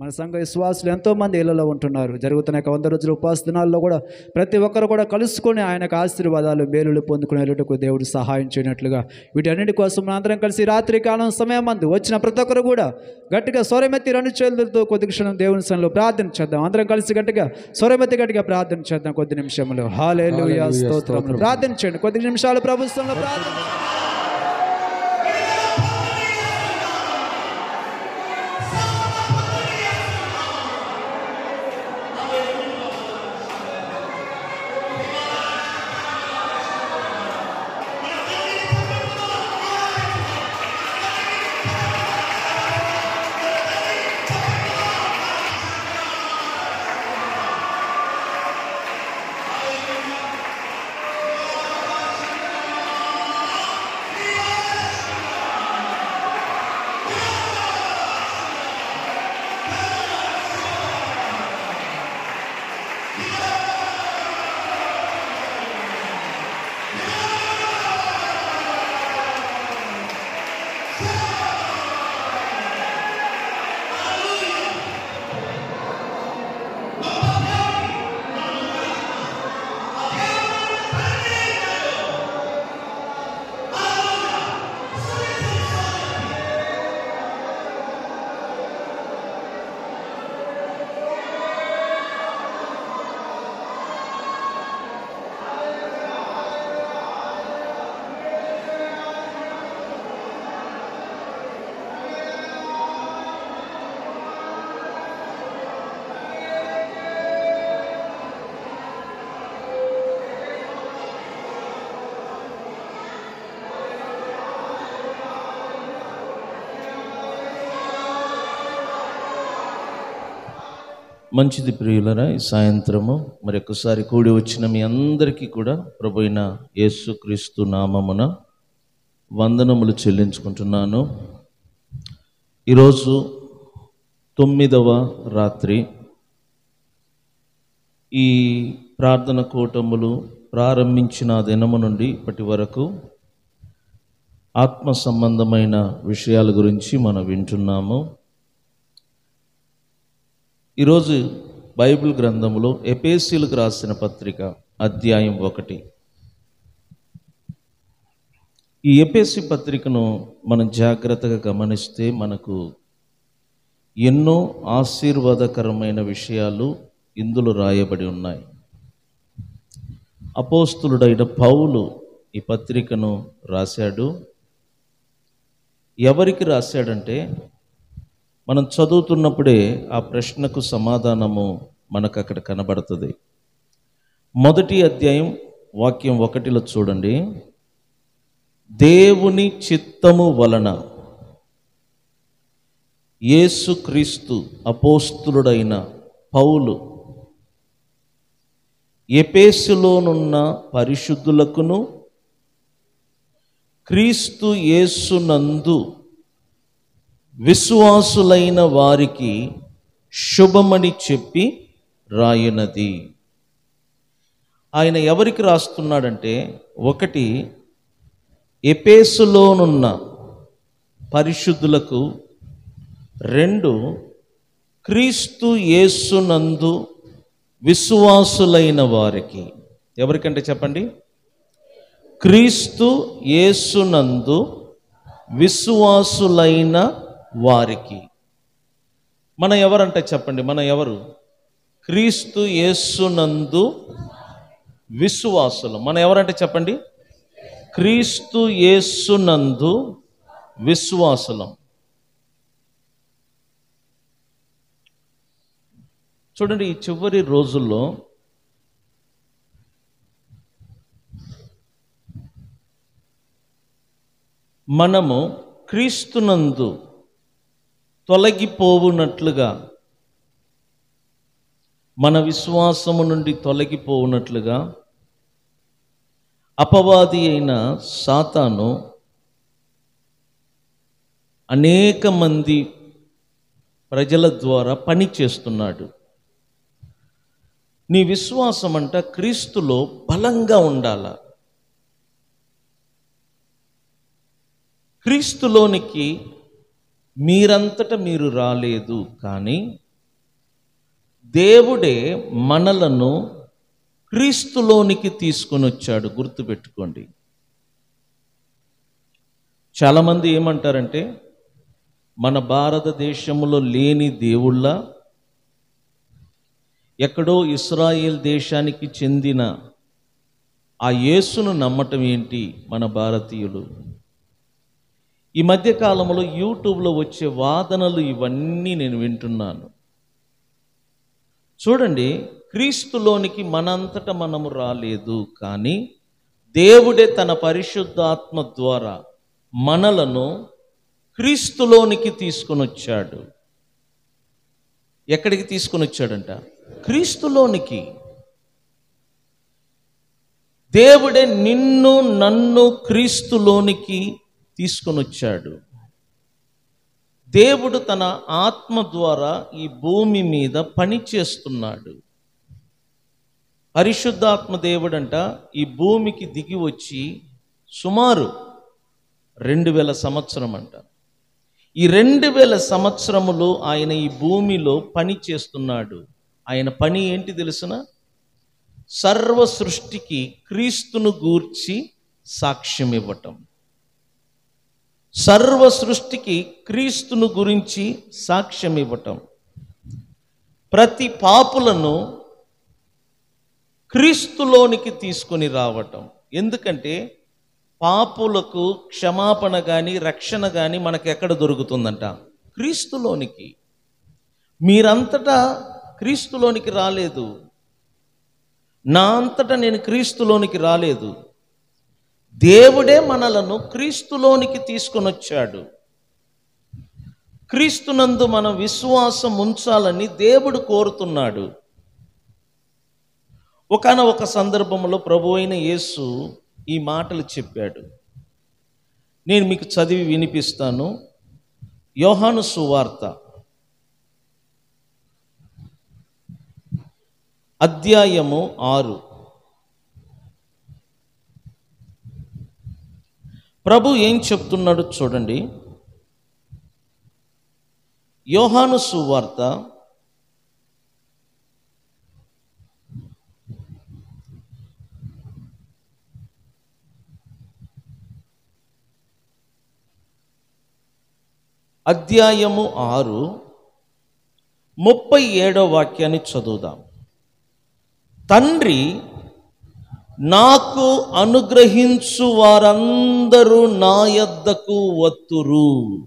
మన సంఘ విశ్వాసులు ఎంతోమంది ఇళ్లలో ఉంటున్నారు జరుగుతున్న యొక్క వంద రోజుల ఉపవాస దినాల్లో కూడా ప్రతి ఒక్కరు కూడా కలుసుకొని ఆయనకు ఆశీర్వాదాలు మేలులు పొందుకునేటకు దేవుడు సహాయం చేయనట్లుగా వీటన్నిటి కోసం మనం అందరం కలిసి రాత్రి కాలం సమయం మందు వచ్చిన ప్రతి ఒక్కరు కూడా గట్టిగా స్వరమెత్తి రెండు చేతులతో కొద్ది క్షణం దేవుని సన్నిలో ప్రార్థన చేద్దాం అందరం కలిసి గట్టిగా స్వరమెత్తి గట్టిగా ప్రార్థన చేద్దాం కొద్ది నిమిషంలో హాలేలుయా స్తోత్రములు ప్రార్థన చేయండి కొద్ది నిమిషాలు ప్రభుత్వంలో ప్రార్థన మంచిది ప్రియులరా ఈ సాయంత్రము మరి ఒక్కసారి కూడి వచ్చిన మీ అందరికీ కూడా ప్రభు అయిన యేసుక్రీస్తు నామమున వందనములు చెల్లించుకుంటున్నాను ఈరోజు తొమ్మిదవ రాత్రి ఈ ప్రార్థన కూటములు ప్రారంభించిన దినము నుండి ఇప్పటి వరకు ఆత్మ సంబంధమైన విషయాల గురించి మనం వింటున్నాము ఈరోజు బైబిల్ గ్రంథంలో ఎపేసీలకు రాసిన పత్రిక అధ్యాయం ఒకటి ఈ ఎపేసి పత్రికను మనం జాగ్రత్తగా గమనిస్తే మనకు ఎన్నో ఆశీర్వాదకరమైన విషయాలు ఇందులో రాయబడి ఉన్నాయి అపోస్తులుడైన పౌలు ఈ పత్రికను రాశాడు ఎవరికి రాశాడంటే మనం చదువుతున్నప్పుడే ఆ ప్రశ్నకు సమాధానము మనకు అక్కడ కనబడుతుంది మొదటి అధ్యాయం వాక్యం ఒకటిలో చూడండి దేవుని చిత్తము వలన యేసుక్రీస్తు అపోస్తులుడైన పౌలు ఎపేసులోనున్న పరిశుద్ధులకును క్రీస్తు యేసునందు విశ్వాసులైన వారికి శుభమని చెప్పి రాయునది ఆయన ఎవరికి రాస్తున్నాడంటే ఒకటి ఎపేసులోనున్న పరిశుద్ధులకు రెండు క్రీస్తు యేసునందు విశ్వాసులైన వారికి ఎవరికంటే చెప్పండి క్రీస్తు యేసునందు విశ్వాసులైన వారికి మన ఎవరంటే చెప్పండి మన ఎవరు క్రీస్తు యేసునందు విశ్వాసులు మన ఎవరంటే చెప్పండి క్రీస్తు యేసునందు విశ్వాసులం చూడండి ఈ చివరి రోజుల్లో మనము క్రీస్తునందు తొలగిపోవునట్లుగా మన విశ్వాసము నుండి తొలగిపోవునట్లుగా అపవాది అయిన సాతాను అనేక మంది ప్రజల ద్వారా పని చేస్తున్నాడు నీ విశ్వాసం అంట క్రీస్తులో బలంగా ఉండాల క్రీస్తులోనికి మీరంతట మీరు రాలేదు కానీ దేవుడే మనలను క్రీస్తులోనికి తీసుకొని వచ్చాడు గుర్తుపెట్టుకోండి చాలామంది ఏమంటారంటే మన భారతదేశంలో లేని దేవుళ్ళ ఎక్కడో ఇస్రాయేల్ దేశానికి చెందిన ఆ యేసును నమ్మటం ఏంటి మన భారతీయులు ఈ మధ్య కాలంలో యూట్యూబ్లో వచ్చే వాదనలు ఇవన్నీ నేను వింటున్నాను చూడండి క్రీస్తులోనికి మనంతట మనము రాలేదు కానీ దేవుడే తన పరిశుద్ధాత్మ ద్వారా మనలను క్రీస్తులోనికి తీసుకొని వచ్చాడు ఎక్కడికి తీసుకొని వచ్చాడంట క్రీస్తులోనికి దేవుడే నిన్ను నన్ను క్రీస్తులోనికి తీసుకొని వచ్చాడు దేవుడు తన ఆత్మ ద్వారా ఈ భూమి మీద పని చేస్తున్నాడు పరిశుద్ధాత్మ దేవుడంట ఈ భూమికి దిగి వచ్చి సుమారు రెండు వేల సంవత్సరం అంట ఈ రెండు వేల సంవత్సరములు ఆయన ఈ భూమిలో పని చేస్తున్నాడు ఆయన పని ఏంటి తెలుసునా సర్వ సృష్టికి క్రీస్తును గూర్చి సాక్ష్యం ఇవ్వటం సర్వ సృష్టికి క్రీస్తును గురించి సాక్ష్యం ఇవ్వటం ప్రతి పాపులను క్రీస్తులోనికి తీసుకొని రావటం ఎందుకంటే పాపులకు క్షమాపణ కానీ రక్షణ కానీ మనకు ఎక్కడ దొరుకుతుందంట క్రీస్తులోనికి మీరంతటా క్రీస్తులోనికి రాలేదు నా అంతటా నేను క్రీస్తులోనికి రాలేదు దేవుడే మనలను క్రీస్తులోనికి తీసుకొని వచ్చాడు క్రీస్తునందు మనం విశ్వాసం ఉంచాలని దేవుడు కోరుతున్నాడు ఒకన ఒక సందర్భంలో ప్రభు అయిన యేసు ఈ మాటలు చెప్పాడు నేను మీకు చదివి వినిపిస్తాను యోహాను సువార్త అధ్యాయము ఆరు ప్రభు ఏం చెప్తున్నాడు చూడండి యోహాను సువార్త అధ్యాయము ఆరు ముప్పై ఏడో వాక్యాన్ని చదువుదాం తండ్రి నాకు అనుగ్రహించు వారందరూ నా యొద్దకు వత్తురు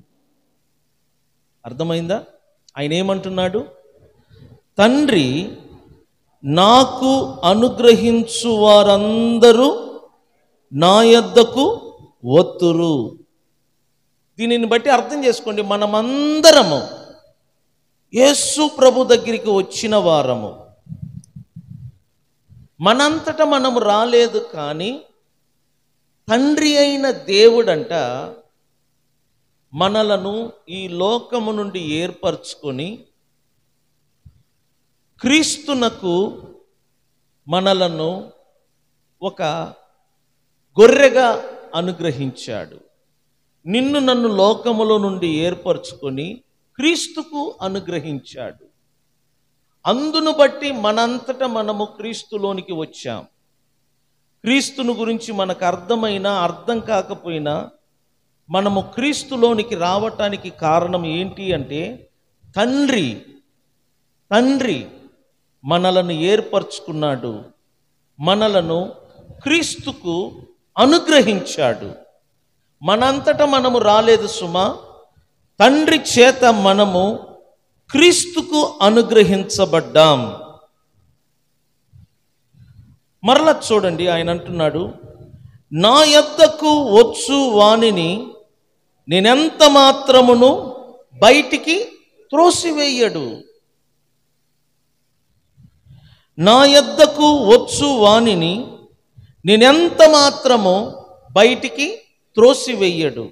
అర్థమైందా ఆయన ఏమంటున్నాడు తండ్రి నాకు అనుగ్రహించు వారందరూ నా యొద్దకు వత్తురు దీనిని బట్టి అర్థం చేసుకోండి మనమందరము యేసు ప్రభు దగ్గరికి వచ్చిన వారము మనంతట మనము రాలేదు కానీ తండ్రి అయిన దేవుడంట మనలను ఈ లోకము నుండి ఏర్పరచుకొని క్రీస్తునకు మనలను ఒక గొర్రెగా అనుగ్రహించాడు నిన్ను నన్ను లోకములో నుండి ఏర్పరచుకొని క్రీస్తుకు అనుగ్రహించాడు అందును బట్టి మనంతట మనము క్రీస్తులోనికి వచ్చాం క్రీస్తును గురించి మనకు అర్థమైనా అర్థం కాకపోయినా మనము క్రీస్తులోనికి రావటానికి కారణం ఏంటి అంటే తండ్రి తండ్రి మనలను ఏర్పరచుకున్నాడు మనలను క్రీస్తుకు అనుగ్రహించాడు మనంతట మనము రాలేదు సుమా తండ్రి చేత మనము క్రీస్తుకు అనుగ్రహించబడ్డాం మరలా చూడండి ఆయన అంటున్నాడు నా యొద్దకు వచ్చు వాణిని నేనెంత మాత్రమును బయటికి త్రోసివేయడు నా యొద్దకు వచ్చు వాణిని నేనెంత మాత్రము బయటికి త్రోసివేయడు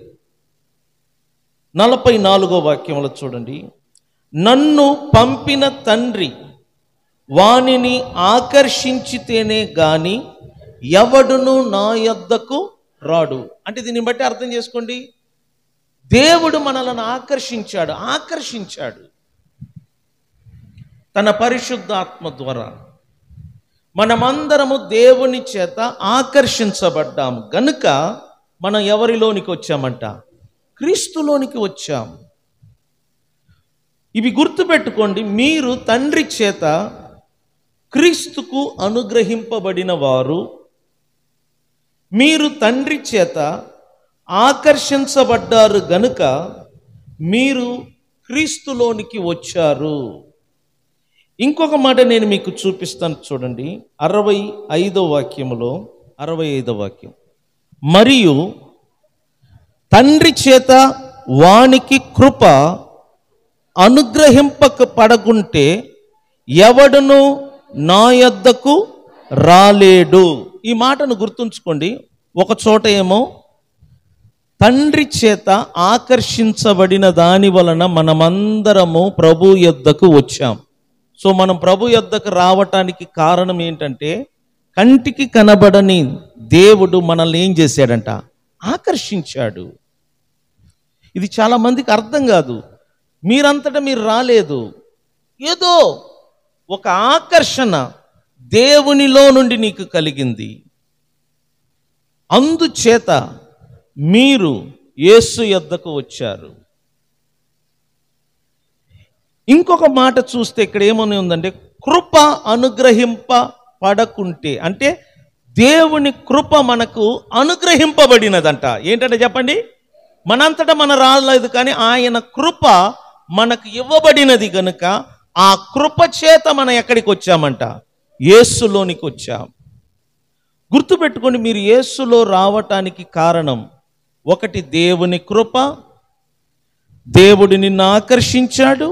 నలభై నాలుగో వాక్యంలో చూడండి నన్ను పంపిన తండ్రి వానిని ఆకర్షించితేనే గాని ఎవడును నా యొద్దకు రాడు అంటే దీన్ని బట్టి అర్థం చేసుకోండి దేవుడు మనలను ఆకర్షించాడు ఆకర్షించాడు తన పరిశుద్ధాత్మ ద్వారా మనమందరము దేవుని చేత ఆకర్షించబడ్డాము గనుక మనం ఎవరిలోనికి వచ్చామంట క్రీస్తులోనికి వచ్చాం ఇవి గుర్తుపెట్టుకోండి మీరు తండ్రి చేత క్రీస్తుకు అనుగ్రహింపబడిన వారు మీరు తండ్రి చేత ఆకర్షించబడ్డారు గనుక మీరు క్రీస్తులోనికి వచ్చారు ఇంకొక మాట నేను మీకు చూపిస్తాను చూడండి అరవై ఐదో వాక్యములో అరవై ఐదో వాక్యం మరియు తండ్రి చేత వానికి కృప అనుగ్రహింపక పడకుంటే ఎవడును నా యొద్దకు రాలేడు ఈ మాటను గుర్తుంచుకోండి ఒక చోట ఏమో తండ్రి చేత ఆకర్షించబడిన దాని వలన మనమందరము ప్రభు యొద్దకు వచ్చాం సో మనం ప్రభు యొద్దకు రావటానికి కారణం ఏంటంటే కంటికి కనబడని దేవుడు మనల్ని ఏం చేశాడంట ఆకర్షించాడు ఇది చాలా మందికి అర్థం కాదు మీరంతటా మీరు రాలేదు ఏదో ఒక ఆకర్షణ దేవునిలో నుండి నీకు కలిగింది అందుచేత మీరు యేసు యొద్దకు వచ్చారు ఇంకొక మాట చూస్తే ఇక్కడ ఏమని ఉందంటే కృప అనుగ్రహింప పడకుంటే అంటే దేవుని కృప మనకు అనుగ్రహింపబడినదంట ఏంటంటే చెప్పండి మనంతటా మన రాలేదు కానీ ఆయన కృప మనకు ఇవ్వబడినది గనుక ఆ కృప చేత మనం ఎక్కడికి వచ్చామంట యేసులోనికి వచ్చాం గుర్తుపెట్టుకోండి మీరు యేసులో రావటానికి కారణం ఒకటి దేవుని కృప దేవుడు నిన్ను ఆకర్షించాడు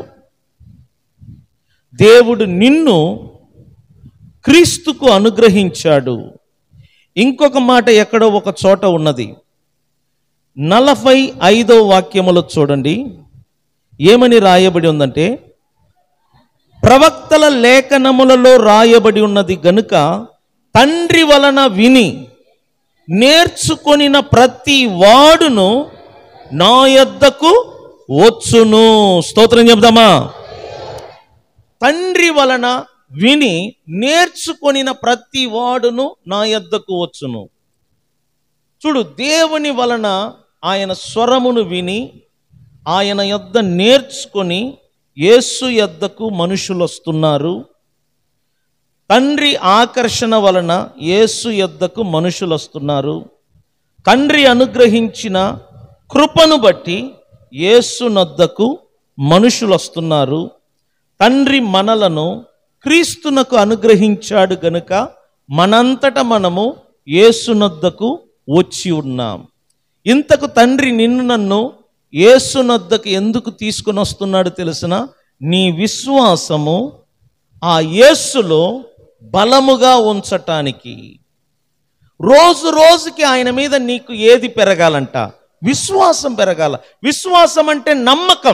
దేవుడు నిన్ను క్రీస్తుకు అనుగ్రహించాడు ఇంకొక మాట ఎక్కడో ఒక చోట ఉన్నది నలభై ఐదో వాక్యములో చూడండి ఏమని రాయబడి ఉందంటే ప్రవక్తల లేఖనములలో రాయబడి ఉన్నది గనుక తండ్రి వలన విని నేర్చుకొనిన ప్రతి వాడును నా యొద్దకు వచ్చును స్తోత్రం చెప్దామా తండ్రి వలన విని నేర్చుకొనిన ప్రతి వాడును నా యొద్దకు వచ్చును చూడు దేవుని వలన ఆయన స్వరమును విని ఆయన యొద్ద నేర్చుకొని యేసు యొద్దకు మనుషులు వస్తున్నారు తండ్రి ఆకర్షణ వలన యేసు యొద్దకు మనుషులు వస్తున్నారు తండ్రి అనుగ్రహించిన కృపను బట్టి యేసు నొద్దకు మనుషులు వస్తున్నారు తండ్రి మనలను క్రీస్తునకు అనుగ్రహించాడు గనుక మనంతట మనము యేసునొద్దకు వచ్చి ఉన్నాం ఇంతకు తండ్రి నిన్ను నన్ను యేసునొద్దకు ఎందుకు తీసుకుని వస్తున్నాడు తెలిసిన నీ విశ్వాసము ఆ యేసులో బలముగా ఉంచటానికి రోజు రోజుకి ఆయన మీద నీకు ఏది పెరగాలంట విశ్వాసం పెరగాల విశ్వాసం అంటే నమ్మకం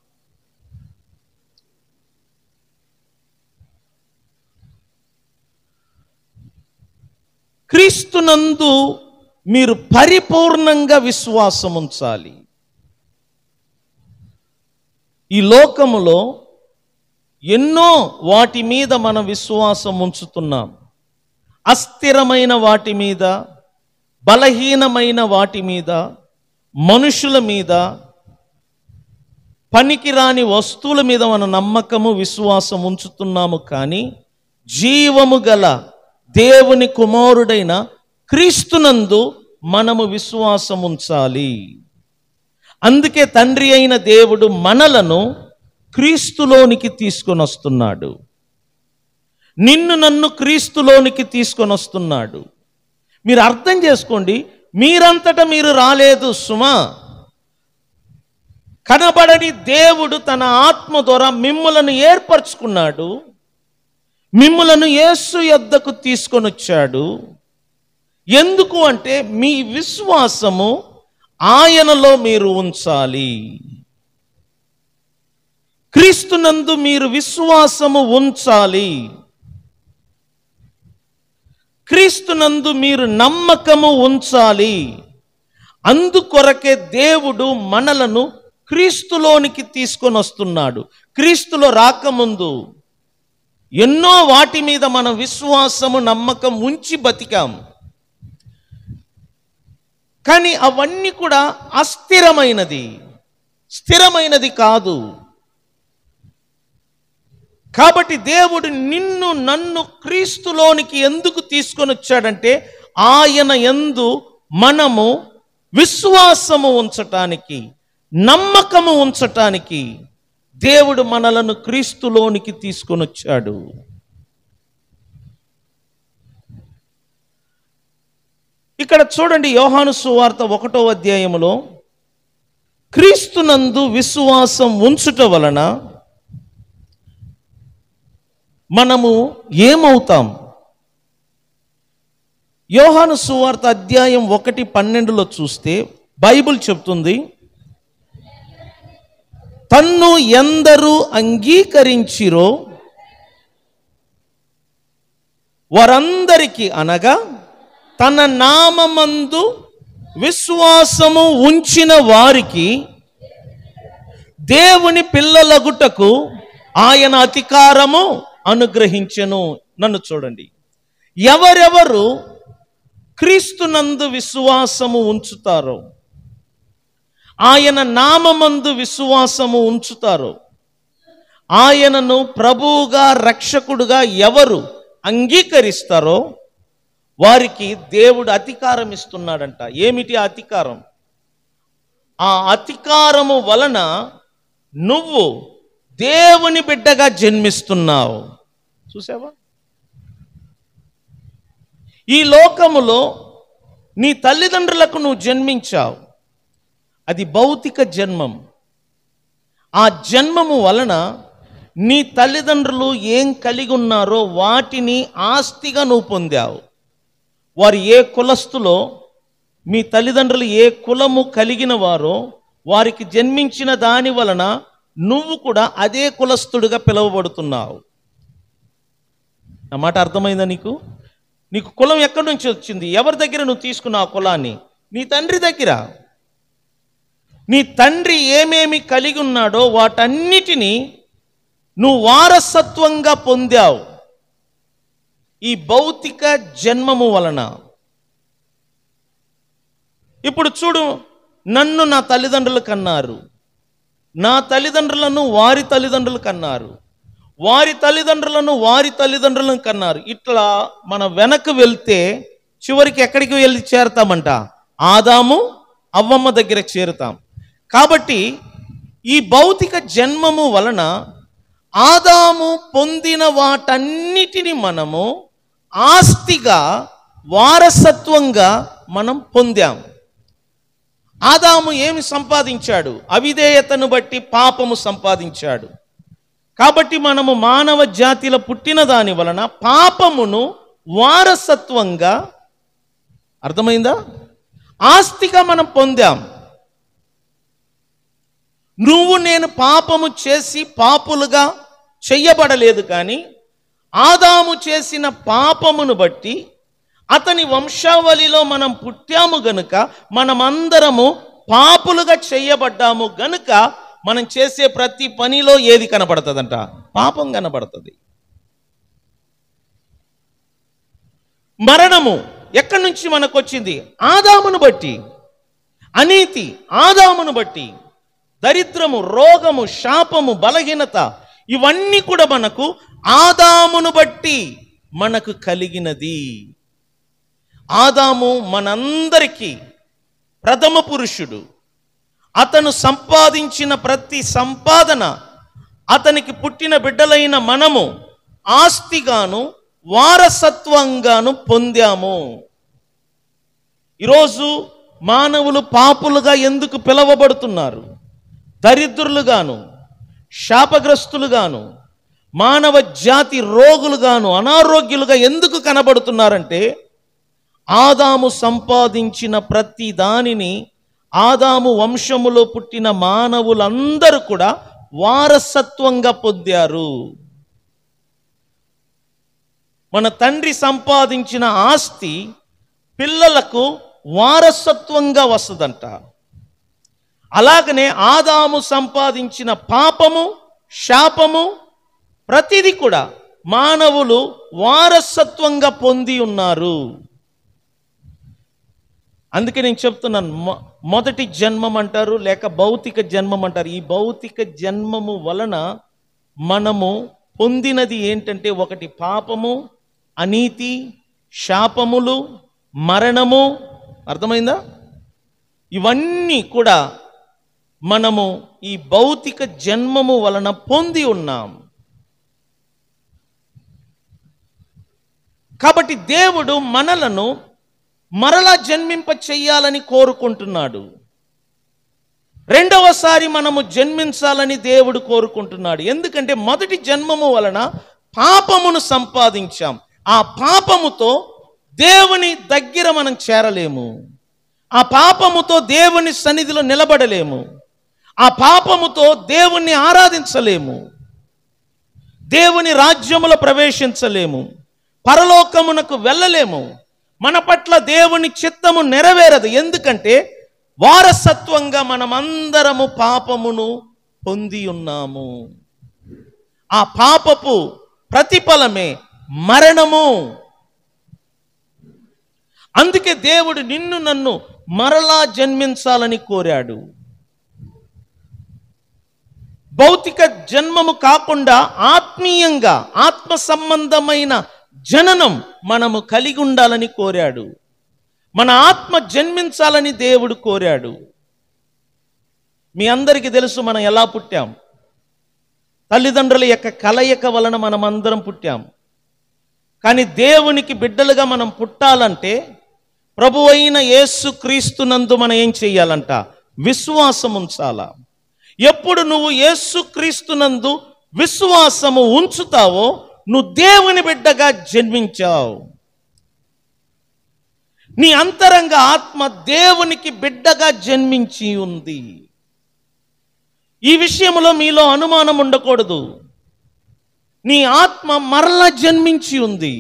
క్రీస్తునందు మీరు పరిపూర్ణంగా విశ్వాసం ఉంచాలి ఈ లోకములో ఎన్నో వాటి మీద మన విశ్వాసం ఉంచుతున్నాం అస్థిరమైన వాటి మీద బలహీనమైన వాటి మీద మనుషుల మీద పనికిరాని వస్తువుల మీద మన నమ్మకము విశ్వాసం ఉంచుతున్నాము కానీ జీవము గల దేవుని కుమారుడైన క్రీస్తునందు మనము విశ్వాసం ఉంచాలి అందుకే తండ్రి అయిన దేవుడు మనలను క్రీస్తులోనికి తీసుకొని వస్తున్నాడు నిన్ను నన్ను క్రీస్తులోనికి తీసుకొని వస్తున్నాడు మీరు అర్థం చేసుకోండి మీరంతటా మీరు రాలేదు సుమా కనబడని దేవుడు తన ఆత్మ ద్వారా మిమ్ములను ఏర్పరచుకున్నాడు మిమ్ములను యేసు యొద్దకు తీసుకొని వచ్చాడు ఎందుకు అంటే మీ విశ్వాసము ఆయనలో మీరు ఉంచాలి క్రీస్తునందు మీరు విశ్వాసము ఉంచాలి క్రీస్తునందు మీరు నమ్మకము ఉంచాలి అందుకొరకే దేవుడు మనలను క్రీస్తులోనికి తీసుకొని వస్తున్నాడు క్రీస్తులో రాకముందు ఎన్నో వాటి మీద మన విశ్వాసము నమ్మకం ఉంచి బతికాం కానీ అవన్నీ కూడా అస్థిరమైనది స్థిరమైనది కాదు కాబట్టి దేవుడు నిన్ను నన్ను క్రీస్తులోనికి ఎందుకు తీసుకొని వచ్చాడంటే ఆయన ఎందు మనము విశ్వాసము ఉంచటానికి నమ్మకము ఉంచటానికి దేవుడు మనలను క్రీస్తులోనికి తీసుకొని వచ్చాడు ఇక్కడ చూడండి యోహాను సువార్త ఒకటో అధ్యాయములో క్రీస్తునందు విశ్వాసం ఉంచుట వలన మనము ఏమవుతాం యోహాను సువార్త అధ్యాయం ఒకటి పన్నెండులో చూస్తే బైబిల్ చెప్తుంది తన్ను ఎందరూ అంగీకరించిరో వారందరికీ అనగా తన నామమందు విశ్వాసము ఉంచిన వారికి దేవుని పిల్లలగుటకు ఆయన అధికారము అనుగ్రహించెను నన్ను చూడండి ఎవరెవరు క్రీస్తునందు విశ్వాసము ఉంచుతారో ఆయన నామమందు విశ్వాసము ఉంచుతారో ఆయనను ప్రభువుగా రక్షకుడుగా ఎవరు అంగీకరిస్తారో వారికి దేవుడు అధికారం ఇస్తున్నాడంట ఏమిటి ఆ అధికారం ఆ అధికారము వలన నువ్వు దేవుని బిడ్డగా జన్మిస్తున్నావు చూసావా ఈ లోకములో నీ తల్లిదండ్రులకు నువ్వు జన్మించావు అది భౌతిక జన్మం ఆ జన్మము వలన నీ తల్లిదండ్రులు ఏం కలిగి ఉన్నారో వాటిని ఆస్తిగా నువ్వు పొందావు వారు ఏ కులస్తులో మీ తల్లిదండ్రులు ఏ కులము కలిగిన వారో వారికి జన్మించిన దాని వలన నువ్వు కూడా అదే కులస్తుడిగా పిలువబడుతున్నావు నా మాట అర్థమైందా నీకు నీకు కులం ఎక్కడి నుంచి వచ్చింది ఎవరి దగ్గర నువ్వు తీసుకున్నావు ఆ కులాన్ని నీ తండ్రి దగ్గర నీ తండ్రి ఏమేమి కలిగి ఉన్నాడో వాటన్నిటినీ నువ్వు వారసత్వంగా పొందావు ఈ భౌతిక జన్మము వలన ఇప్పుడు చూడు నన్ను నా తల్లిదండ్రులు కన్నారు నా తల్లిదండ్రులను వారి తల్లిదండ్రులు కన్నారు వారి తల్లిదండ్రులను వారి తల్లిదండ్రులను కన్నారు ఇట్లా మన వెనక్కి వెళ్తే చివరికి ఎక్కడికి వెళ్ళి చేరతామంట ఆదాము అవ్వమ్మ దగ్గర చేరుతాం కాబట్టి ఈ భౌతిక జన్మము వలన ఆదాము పొందిన వాటన్నిటిని మనము ఆస్తిగా వారసత్వంగా మనం పొందాం ఆదాము ఏమి సంపాదించాడు అవిధేయతను బట్టి పాపము సంపాదించాడు కాబట్టి మనము మానవ జాతిలో పుట్టిన దాని వలన పాపమును వారసత్వంగా అర్థమైందా ఆస్తిగా మనం పొందాం నువ్వు నేను పాపము చేసి పాపులుగా చెయ్యబడలేదు కానీ ఆదాము చేసిన పాపమును బట్టి అతని వంశావళిలో మనం పుట్టాము గనుక మనమందరము పాపులుగా చెయ్యబడ్డాము గనుక మనం చేసే ప్రతి పనిలో ఏది కనబడుతుందంట పాపం కనబడుతుంది మరణము ఎక్కడి నుంచి మనకు వచ్చింది ఆదామును బట్టి అనీతి ఆదామును బట్టి దరిద్రము రోగము శాపము బలహీనత ఇవన్నీ కూడా మనకు ఆదామును బట్టి మనకు కలిగినది ఆదాము మనందరికీ ప్రథమ పురుషుడు అతను సంపాదించిన ప్రతి సంపాదన అతనికి పుట్టిన బిడ్డలైన మనము ఆస్తిగాను వారసత్వంగాను పొందాము ఈరోజు మానవులు పాపులుగా ఎందుకు పిలవబడుతున్నారు దరిద్రులుగాను శాపగ్రస్తులుగాను మానవ జాతి రోగులుగాను అనారోగ్యులుగా ఎందుకు కనబడుతున్నారంటే ఆదాము సంపాదించిన ప్రతి దానిని ఆదాము వంశములో పుట్టిన మానవులందరూ కూడా వారసత్వంగా పొందారు మన తండ్రి సంపాదించిన ఆస్తి పిల్లలకు వారసత్వంగా వస్తుందంట అలాగనే ఆదాము సంపాదించిన పాపము శాపము ప్రతిదీ కూడా మానవులు వారసత్వంగా పొంది ఉన్నారు అందుకే నేను చెప్తున్నాను మొ- మొదటి జన్మం అంటారు లేక భౌతిక జన్మం అంటారు ఈ భౌతిక జన్మము వలన మనము పొందినది ఏంటంటే ఒకటి పాపము అనీతి శాపములు మరణము అర్థమైందా ఇవన్నీ కూడా మనము ఈ భౌతిక జన్మము వలన పొంది ఉన్నాం కాబట్టి దేవుడు మనలను మరలా జన్మింప చెయ్యాలని కోరుకుంటున్నాడు రెండవసారి మనము జన్మించాలని దేవుడు కోరుకుంటున్నాడు ఎందుకంటే మొదటి జన్మము వలన పాపమును సంపాదించాం ఆ పాపముతో దేవుని దగ్గర మనం చేరలేము ఆ పాపముతో దేవుని సన్నిధిలో నిలబడలేము ఆ పాపముతో దేవుణ్ణి ఆరాధించలేము దేవుని రాజ్యములో ప్రవేశించలేము పరలోకమునకు వెళ్ళలేము మన పట్ల దేవుని చిత్తము నెరవేరదు ఎందుకంటే వారసత్వంగా మనమందరము పాపమును పొంది ఉన్నాము ఆ పాపపు ప్రతిఫలమే మరణము అందుకే దేవుడు నిన్ను నన్ను మరలా జన్మించాలని కోరాడు భౌతిక జన్మము కాకుండా ఆత్మీయంగా ఆత్మ సంబంధమైన జననం మనము కలిగి ఉండాలని కోరాడు మన ఆత్మ జన్మించాలని దేవుడు కోరాడు మీ అందరికీ తెలుసు మనం ఎలా పుట్టాం తల్లిదండ్రుల యొక్క కలయిక వలన మనం అందరం పుట్టాం కానీ దేవునికి బిడ్డలుగా మనం పుట్టాలంటే ప్రభు అయిన యేసు క్రీస్తునందు మనం ఏం చెయ్యాలంట విశ్వాసం ఉంచాలా ఎప్పుడు నువ్వు యేసు క్రీస్తునందు విశ్వాసము ఉంచుతావో నువ్వు దేవుని బిడ్డగా జన్మించావు నీ అంతరంగ ఆత్మ దేవునికి బిడ్డగా జన్మించి ఉంది ఈ విషయంలో మీలో అనుమానం ఉండకూడదు నీ ఆత్మ మరలా జన్మించి ఉంది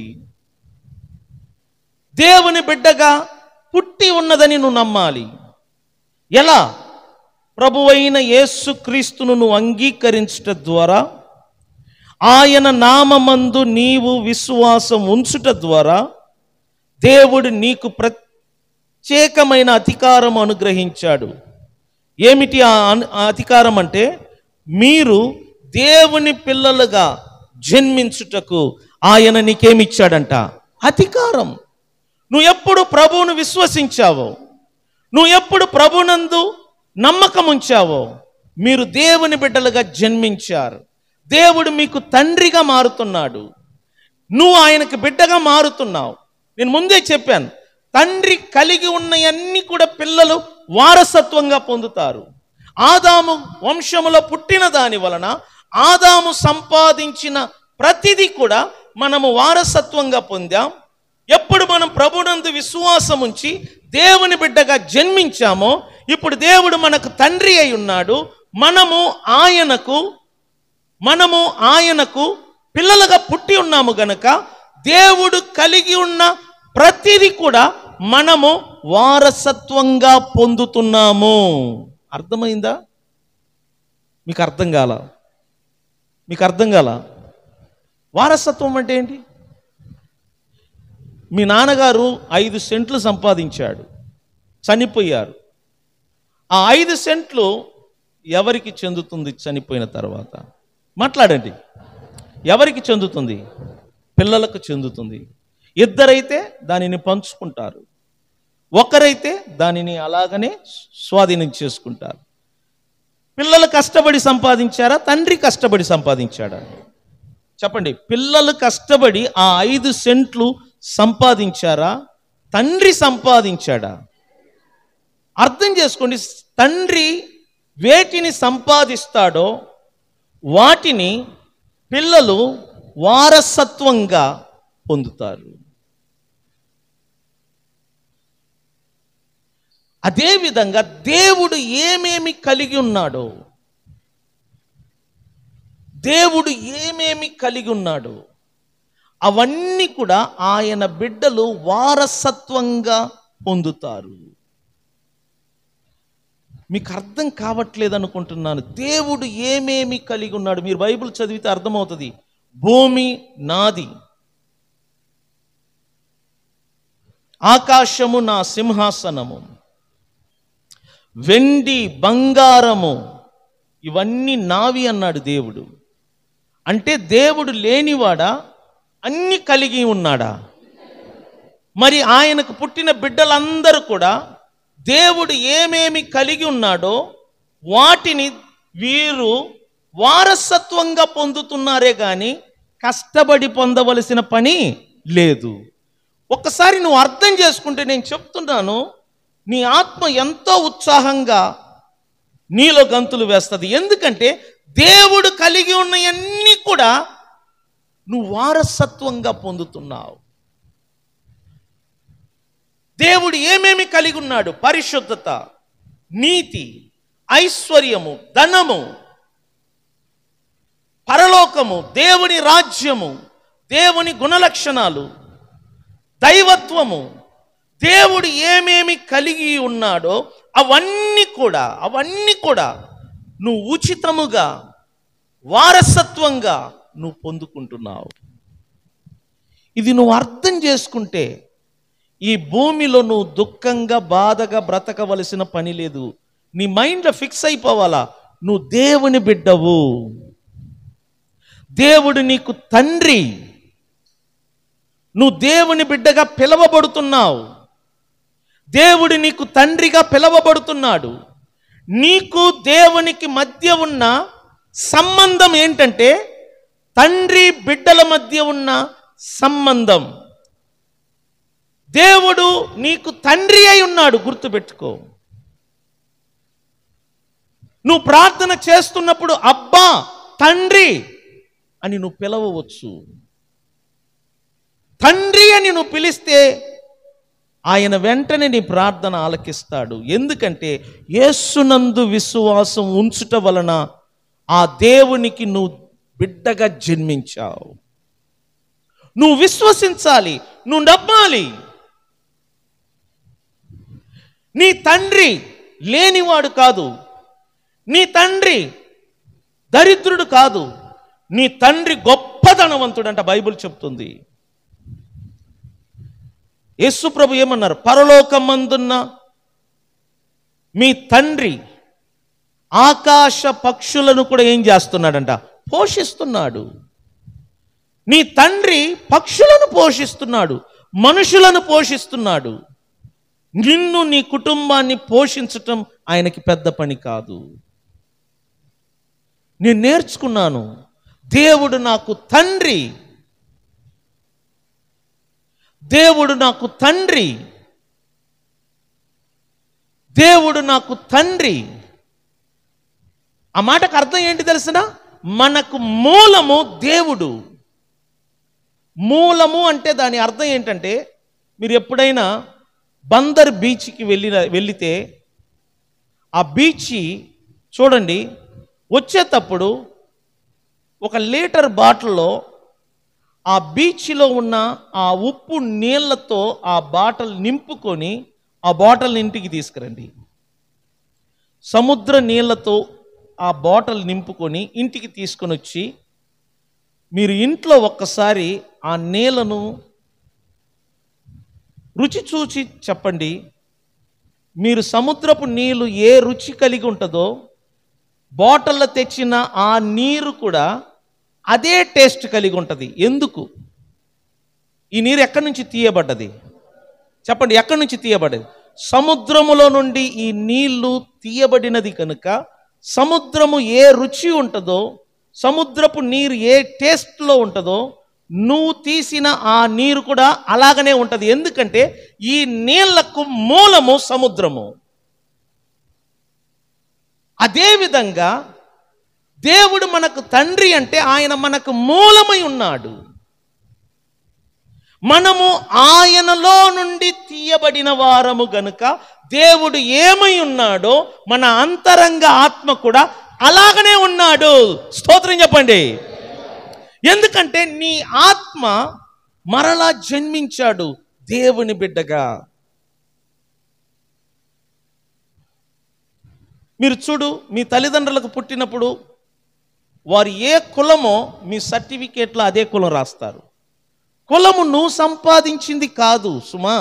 దేవుని బిడ్డగా పుట్టి ఉన్నదని నువ్వు నమ్మాలి ఎలా ప్రభువైన యేసుక్రీస్తును నువ్వు అంగీకరించుట ద్వారా ఆయన నామమందు నీవు విశ్వాసం ఉంచుట ద్వారా దేవుడు నీకు ప్రత్యేకమైన అధికారం అనుగ్రహించాడు ఏమిటి ఆ అను- ఆ అధికారం అంటే మీరు దేవుని పిల్లలుగా జన్మించుటకు ఆయన నీకేమిచ్చాడంట అధికారం నువ్వు ఎప్పుడు ప్రభువును విశ్వసించావో నువ్వు ఎప్పుడు ప్రభునందు నమ్మకం ఉంచావో మీరు దేవుని బిడ్డలుగా జన్మించారు దేవుడు మీకు తండ్రిగా మారుతున్నాడు నువ్వు ఆయనకు బిడ్డగా మారుతున్నావు నేను ముందే చెప్పాను తండ్రి కలిగి ఉన్నవన్నీ కూడా పిల్లలు వారసత్వంగా పొందుతారు ఆదాము వంశములో పుట్టిన దాని వలన ఆదాము సంపాదించిన ప్రతిదీ కూడా మనము వారసత్వంగా పొందాం ఎప్పుడు మనం ప్రభునందు విశ్వాసం ఉంచి దేవుని బిడ్డగా జన్మించామో ఇప్పుడు దేవుడు మనకు తండ్రి అయి ఉన్నాడు మనము ఆయనకు మనము ఆయనకు పిల్లలుగా పుట్టి ఉన్నాము గనక దేవుడు కలిగి ఉన్న ప్రతిదీ కూడా మనము వారసత్వంగా పొందుతున్నాము అర్థమైందా మీకు అర్థం కాల మీకు అర్థం కాల వారసత్వం అంటే ఏంటి మీ నాన్నగారు ఐదు సెంట్లు సంపాదించాడు చనిపోయారు ఆ ఐదు సెంట్లు ఎవరికి చెందుతుంది చనిపోయిన తర్వాత మాట్లాడండి ఎవరికి చెందుతుంది పిల్లలకు చెందుతుంది ఇద్దరైతే దానిని పంచుకుంటారు ఒకరైతే దానిని అలాగనే స్వాధీనం చేసుకుంటారు పిల్లలు కష్టపడి సంపాదించారా తండ్రి కష్టపడి సంపాదించాడా చెప్పండి పిల్లలు కష్టపడి ఆ ఐదు సెంట్లు సంపాదించారా తండ్రి సంపాదించాడా అర్థం చేసుకోండి తండ్రి వేటిని సంపాదిస్తాడో వాటిని పిల్లలు వారసత్వంగా పొందుతారు అదేవిధంగా దేవుడు ఏమేమి కలిగి ఉన్నాడో దేవుడు ఏమేమి కలిగి ఉన్నాడో అవన్నీ కూడా ఆయన బిడ్డలు వారసత్వంగా పొందుతారు మీకు అర్థం కావట్లేదు అనుకుంటున్నాను దేవుడు ఏమేమి కలిగి ఉన్నాడు మీరు బైబిల్ చదివితే అర్థమవుతుంది భూమి నాది ఆకాశము నా సింహాసనము వెండి బంగారము ఇవన్నీ నావి అన్నాడు దేవుడు అంటే దేవుడు లేనివాడా అన్ని కలిగి ఉన్నాడా మరి ఆయనకు పుట్టిన బిడ్డలందరూ కూడా దేవుడు ఏమేమి కలిగి ఉన్నాడో వాటిని వీరు వారసత్వంగా పొందుతున్నారే కానీ కష్టపడి పొందవలసిన పని లేదు ఒక్కసారి నువ్వు అర్థం చేసుకుంటే నేను చెప్తున్నాను నీ ఆత్మ ఎంతో ఉత్సాహంగా నీలో గంతులు వేస్తుంది ఎందుకంటే దేవుడు కలిగి ఉన్నవన్నీ కూడా నువ్వు వారసత్వంగా పొందుతున్నావు దేవుడు ఏమేమి కలిగి ఉన్నాడు పరిశుద్ధత నీతి ఐశ్వర్యము ధనము పరలోకము దేవుని రాజ్యము దేవుని గుణలక్షణాలు దైవత్వము దేవుడు ఏమేమి కలిగి ఉన్నాడో అవన్నీ కూడా అవన్నీ కూడా నువ్వు ఉచితముగా వారసత్వంగా నువ్వు పొందుకుంటున్నావు ఇది నువ్వు అర్థం చేసుకుంటే ఈ భూమిలో నువ్వు దుఃఖంగా బాధగా బ్రతకవలసిన పని లేదు నీ మైండ్లో ఫిక్స్ అయిపోవాలా నువ్వు దేవుని బిడ్డవు దేవుడు నీకు తండ్రి నువ్వు దేవుని బిడ్డగా పిలవబడుతున్నావు దేవుడు నీకు తండ్రిగా పిలవబడుతున్నాడు నీకు దేవునికి మధ్య ఉన్న సంబంధం ఏంటంటే తండ్రి బిడ్డల మధ్య ఉన్న సంబంధం దేవుడు నీకు తండ్రి అయి ఉన్నాడు గుర్తుపెట్టుకో నువ్వు ప్రార్థన చేస్తున్నప్పుడు అబ్బా తండ్రి అని నువ్వు పిలవవచ్చు తండ్రి అని నువ్వు పిలిస్తే ఆయన వెంటనే నీ ప్రార్థన ఆలకిస్తాడు ఎందుకంటే యేసునందు విశ్వాసం ఉంచుట వలన ఆ దేవునికి నువ్వు బిడ్డగా జన్మించావు నువ్వు విశ్వసించాలి నువ్వు నమ్మాలి నీ తండ్రి లేనివాడు కాదు నీ తండ్రి దరిద్రుడు కాదు నీ తండ్రి గొప్ప ధనవంతుడంట బైబిల్ చెప్తుంది యేసు ప్రభు ఏమన్నారు పరలోకమందున్న మీ తండ్రి ఆకాశ పక్షులను కూడా ఏం చేస్తున్నాడంట పోషిస్తున్నాడు నీ తండ్రి పక్షులను పోషిస్తున్నాడు మనుషులను పోషిస్తున్నాడు నిన్ను నీ కుటుంబాన్ని పోషించటం ఆయనకి పెద్ద పని కాదు నేను నేర్చుకున్నాను దేవుడు నాకు తండ్రి దేవుడు నాకు తండ్రి దేవుడు నాకు తండ్రి ఆ మాటకు అర్థం ఏంటి తెలిసిన మనకు మూలము దేవుడు మూలము అంటే దాని అర్థం ఏంటంటే మీరు ఎప్పుడైనా బందర్ బీచ్కి వెళ్ళిన వెళితే ఆ బీచ్ చూడండి వచ్చేటప్పుడు ఒక లీటర్ బాటిల్లో ఆ బీచ్లో ఉన్న ఆ ఉప్పు నీళ్ళతో ఆ బాటిల్ నింపుకొని ఆ బాటిల్ ఇంటికి తీసుకురండి సముద్ర నీళ్ళతో ఆ బాటిల్ నింపుకొని ఇంటికి తీసుకొని వచ్చి మీరు ఇంట్లో ఒక్కసారి ఆ నీళ్ళను రుచి చూచి చెప్పండి మీరు సముద్రపు నీళ్ళు ఏ రుచి కలిగి ఉంటుందో బాటిల్లో తెచ్చిన ఆ నీరు కూడా అదే టేస్ట్ కలిగి ఉంటుంది ఎందుకు ఈ నీరు ఎక్కడి నుంచి తీయబడ్డది చెప్పండి ఎక్కడి నుంచి తీయబడ్డది సముద్రములో నుండి ఈ నీళ్లు తీయబడినది కనుక సముద్రము ఏ రుచి ఉంటుందో సముద్రపు నీరు ఏ టేస్ట్లో ఉంటుందో నువ్వు తీసిన ఆ నీరు కూడా అలాగనే ఉంటుంది ఎందుకంటే ఈ నీళ్లకు మూలము సముద్రము అదేవిధంగా దేవుడు మనకు తండ్రి అంటే ఆయన మనకు మూలమై ఉన్నాడు మనము ఆయనలో నుండి తీయబడిన వారము గనుక దేవుడు ఏమై ఉన్నాడో మన అంతరంగ ఆత్మ కూడా అలాగనే ఉన్నాడు స్తోత్రం చెప్పండి ఎందుకంటే నీ ఆత్మ మరలా జన్మించాడు దేవుని బిడ్డగా మీరు చూడు మీ తల్లిదండ్రులకు పుట్టినప్పుడు వారు ఏ కులమో మీ సర్టిఫికేట్లో అదే కులం రాస్తారు కులము నువ్వు సంపాదించింది కాదు సుమా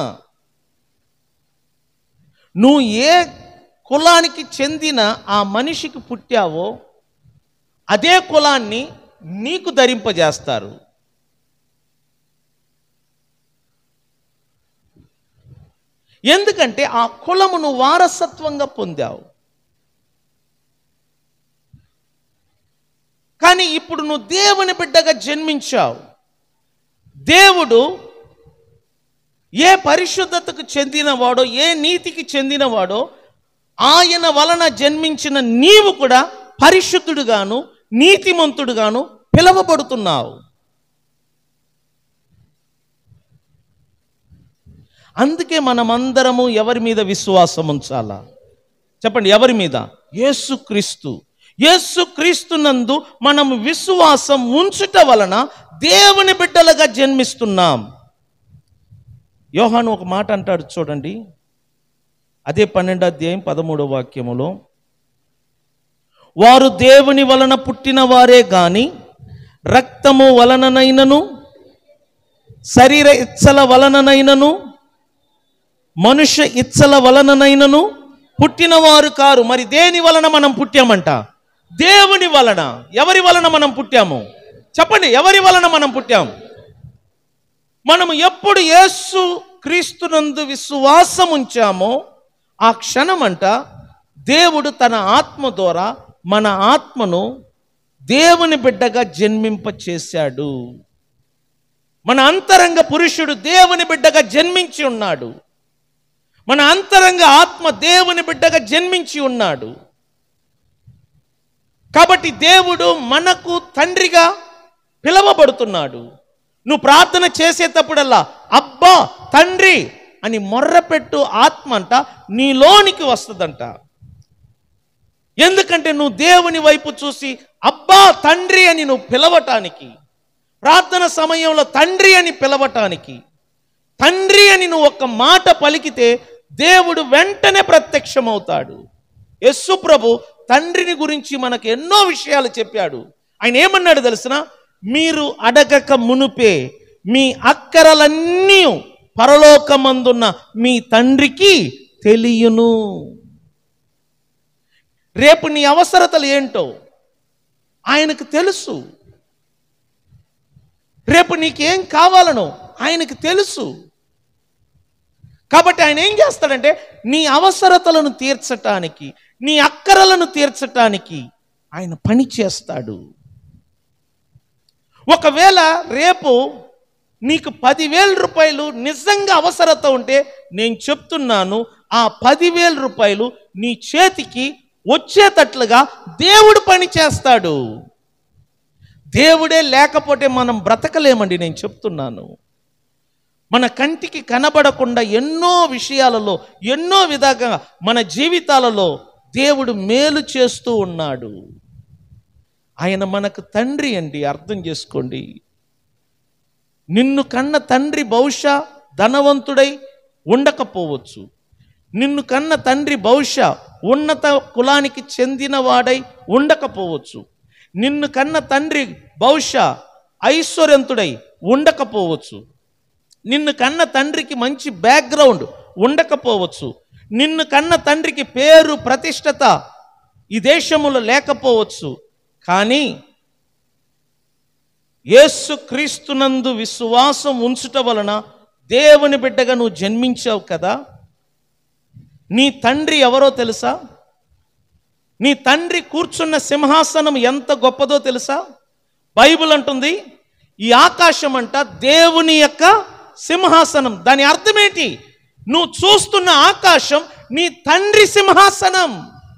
నువ్వు ఏ కులానికి చెందిన ఆ మనిషికి పుట్టావో అదే కులాన్ని నీకు ధరింపజేస్తారు ఎందుకంటే ఆ కులమును వారసత్వంగా పొందావు కానీ ఇప్పుడు నువ్వు దేవుని బిడ్డగా జన్మించావు దేవుడు ఏ పరిశుద్ధతకు చెందినవాడో ఏ నీతికి చెందినవాడో ఆయన వలన జన్మించిన నీవు కూడా పరిశుద్ధుడుగాను నీతిమంతుడుగాను పిలవబడుతున్నావు అందుకే మనమందరము ఎవరి మీద విశ్వాసం ఉంచాలా చెప్పండి ఎవరి మీద యేసుక్రీస్తు యేసుక్రీస్తునందు మనం విశ్వాసం ఉంచుట వలన దేవుని బిడ్డలుగా జన్మిస్తున్నాం యోహాను ఒక మాట అంటాడు చూడండి అదే పన్నెండో అధ్యాయం పదమూడో వాక్యములో వారు దేవుని వలన పుట్టిన వారే గాని రక్తము వలననైనను శరీర ఇచ్చల వలననైనను మనుష్య ఇచ్చల వలననైనను పుట్టినవారు కారు మరి దేని వలన మనం పుట్టామంట దేవుని వలన ఎవరి వలన మనం పుట్టాము చెప్పండి ఎవరి వలన మనం పుట్టాము మనము ఎప్పుడు యేసు క్రీస్తునందు విశ్వాసం ఉంచామో ఆ క్షణమంట దేవుడు తన ఆత్మ ద్వారా మన ఆత్మను దేవుని బిడ్డగా జన్మింప చేశాడు మన అంతరంగ పురుషుడు దేవుని బిడ్డగా జన్మించి ఉన్నాడు మన అంతరంగ ఆత్మ దేవుని బిడ్డగా జన్మించి ఉన్నాడు కాబట్టి దేవుడు మనకు తండ్రిగా పిలవబడుతున్నాడు నువ్వు ప్రార్థన చేసేటప్పుడల్లా అబ్బా తండ్రి అని మొర్రపెట్టు ఆత్మ అంట నీలోనికి వస్తుందంట ఎందుకంటే నువ్వు దేవుని వైపు చూసి అబ్బా తండ్రి అని నువ్వు పిలవటానికి ప్రార్థన సమయంలో తండ్రి అని పిలవటానికి తండ్రి అని నువ్వు ఒక్క మాట పలికితే దేవుడు వెంటనే ప్రత్యక్షమవుతాడు యస్సు ప్రభు తండ్రిని గురించి మనకు ఎన్నో విషయాలు చెప్పాడు ఆయన ఏమన్నాడు తెలిసిన మీరు అడగక మునుపే మీ అక్కరలన్నీ పరలోకమందున్న మీ తండ్రికి తెలియను రేపు నీ అవసరతలు ఏంటో ఆయనకు తెలుసు రేపు నీకేం కావాలనో ఆయనకు తెలుసు కాబట్టి ఆయన ఏం చేస్తాడంటే నీ అవసరతలను తీర్చటానికి నీ అక్కరలను తీర్చటానికి ఆయన పని చేస్తాడు ఒకవేళ రేపు నీకు పదివేల రూపాయలు నిజంగా అవసరత ఉంటే నేను చెప్తున్నాను ఆ పదివేల రూపాయలు నీ చేతికి వచ్చేటట్లుగా దేవుడు పని చేస్తాడు దేవుడే లేకపోతే మనం బ్రతకలేమండి నేను చెప్తున్నాను మన కంటికి కనబడకుండా ఎన్నో విషయాలలో ఎన్నో విధంగా మన జీవితాలలో దేవుడు మేలు చేస్తూ ఉన్నాడు ఆయన మనకు తండ్రి అండి అర్థం చేసుకోండి నిన్ను కన్న తండ్రి బహుశా ధనవంతుడై ఉండకపోవచ్చు నిన్ను కన్న తండ్రి బహుశా ఉన్నత కులానికి చెందినవాడై ఉండకపోవచ్చు నిన్ను కన్న తండ్రి బహుశా ఐశ్వర్యంతుడై ఉండకపోవచ్చు నిన్ను కన్న తండ్రికి మంచి బ్యాక్గ్రౌండ్ ఉండకపోవచ్చు నిన్ను కన్న తండ్రికి పేరు ప్రతిష్టత ఈ దేశములో లేకపోవచ్చు కానీ యేసు క్రీస్తునందు విశ్వాసం ఉంచుట వలన దేవుని బిడ్డగా నువ్వు జన్మించావు కదా నీ తండ్రి ఎవరో తెలుసా నీ తండ్రి కూర్చున్న సింహాసనం ఎంత గొప్పదో తెలుసా బైబిల్ అంటుంది ఈ ఆకాశం అంట దేవుని యొక్క సింహాసనం దాని అర్థం ఏంటి నువ్వు చూస్తున్న ఆకాశం నీ తండ్రి సింహాసనం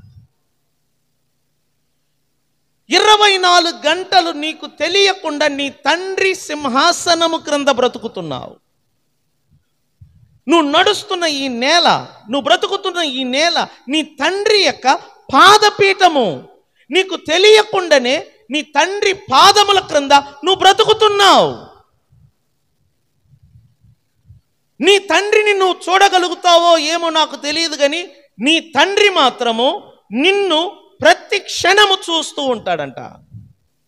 ఇరవై నాలుగు గంటలు నీకు తెలియకుండా నీ తండ్రి సింహాసనము క్రింద బ్రతుకుతున్నావు నువ్వు నడుస్తున్న ఈ నేల నువ్వు బ్రతుకుతున్న ఈ నేల నీ తండ్రి యొక్క పాదపీఠము నీకు తెలియకుండానే నీ తండ్రి పాదముల క్రింద నువ్వు బ్రతుకుతున్నావు నీ తండ్రిని నువ్వు చూడగలుగుతావో ఏమో నాకు తెలియదు కానీ నీ తండ్రి మాత్రము నిన్ను ప్రతి క్షణము చూస్తూ ఉంటాడంట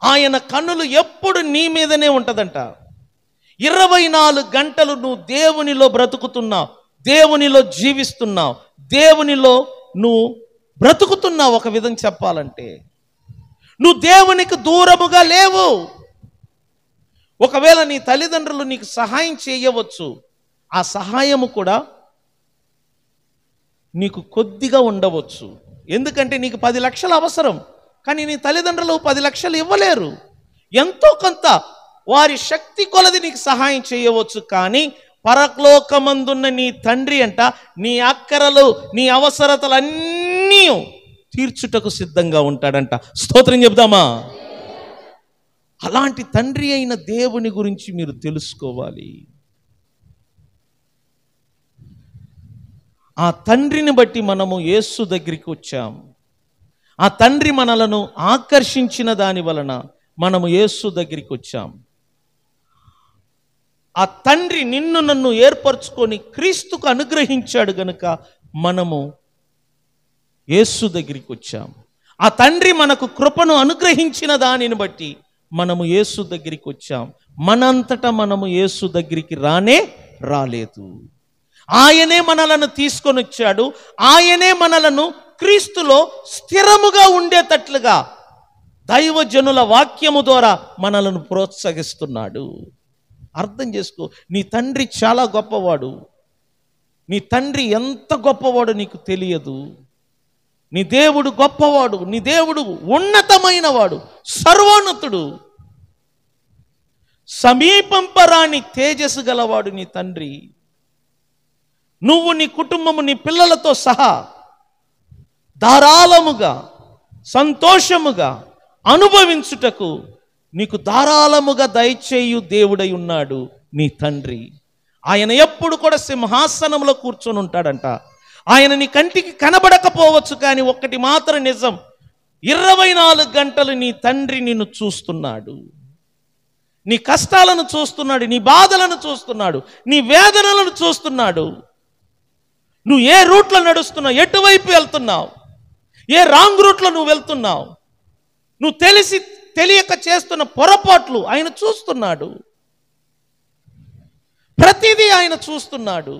ఆయన కన్నులు ఎప్పుడు నీ మీదనే ఉంటదంట ఇరవై నాలుగు గంటలు నువ్వు దేవునిలో బ్రతుకుతున్నావు దేవునిలో జీవిస్తున్నావు దేవునిలో నువ్వు బ్రతుకుతున్నావు ఒక విధం చెప్పాలంటే నువ్వు దేవునికి దూరముగా లేవు ఒకవేళ నీ తల్లిదండ్రులు నీకు సహాయం చేయవచ్చు ఆ సహాయము కూడా నీకు కొద్దిగా ఉండవచ్చు ఎందుకంటే నీకు పది లక్షలు అవసరం కానీ నీ తల్లిదండ్రులు పది లక్షలు ఇవ్వలేరు ఎంతో కొంత వారి శక్తి కొలది నీకు సహాయం చేయవచ్చు కానీ పరలోకమందున్న నీ తండ్రి అంట నీ అక్కరలు నీ అవసరతలన్నీ తీర్చుటకు సిద్ధంగా ఉంటాడంట స్తోత్రం చెప్దామా అలాంటి తండ్రి అయిన దేవుని గురించి మీరు తెలుసుకోవాలి ఆ తండ్రిని బట్టి మనము యేసు దగ్గరికి వచ్చాం ఆ తండ్రి మనలను ఆకర్షించిన దాని వలన మనము యేసు దగ్గరికి వచ్చాం ఆ తండ్రి నిన్ను నన్ను ఏర్పరచుకొని క్రీస్తుకు అనుగ్రహించాడు గనుక మనము యేసు దగ్గరికి వచ్చాం ఆ తండ్రి మనకు కృపను అనుగ్రహించిన దానిని బట్టి మనము యేసు దగ్గరికి వచ్చాం మనంతటా మనము యేసు దగ్గరికి రానే రాలేదు ఆయనే మనలను తీసుకొని వచ్చాడు ఆయనే మనలను క్రీస్తులో స్థిరముగా ఉండేటట్లుగా దైవజనుల వాక్యము ద్వారా మనలను ప్రోత్సహిస్తున్నాడు అర్థం చేసుకో నీ తండ్రి చాలా గొప్పవాడు నీ తండ్రి ఎంత గొప్పవాడు నీకు తెలియదు నీ దేవుడు గొప్పవాడు నీ దేవుడు ఉన్నతమైన వాడు సర్వోన్నతుడు సమీపంపరాని తేజస్సు గలవాడు నీ తండ్రి నువ్వు నీ కుటుంబము నీ పిల్లలతో సహా ధారాళముగా సంతోషముగా అనుభవించుటకు నీకు ధారాళముగా దయచేయు దేవుడై ఉన్నాడు నీ తండ్రి ఆయన ఎప్పుడు కూడా సింహాసనంలో కూర్చొని ఉంటాడంట ఆయన నీ కంటికి కనబడకపోవచ్చు కానీ ఒక్కటి మాత్రం నిజం ఇరవై నాలుగు గంటలు నీ తండ్రి నిన్ను చూస్తున్నాడు నీ కష్టాలను చూస్తున్నాడు నీ బాధలను చూస్తున్నాడు నీ వేదనలను చూస్తున్నాడు నువ్వు ఏ రూట్లో నడుస్తున్నావు ఎటువైపు వెళ్తున్నావు ఏ రాంగ్ రూట్లో నువ్వు వెళ్తున్నావు నువ్వు తెలిసి తెలియక చేస్తున్న పొరపాట్లు ఆయన చూస్తున్నాడు ప్రతిదీ ఆయన చూస్తున్నాడు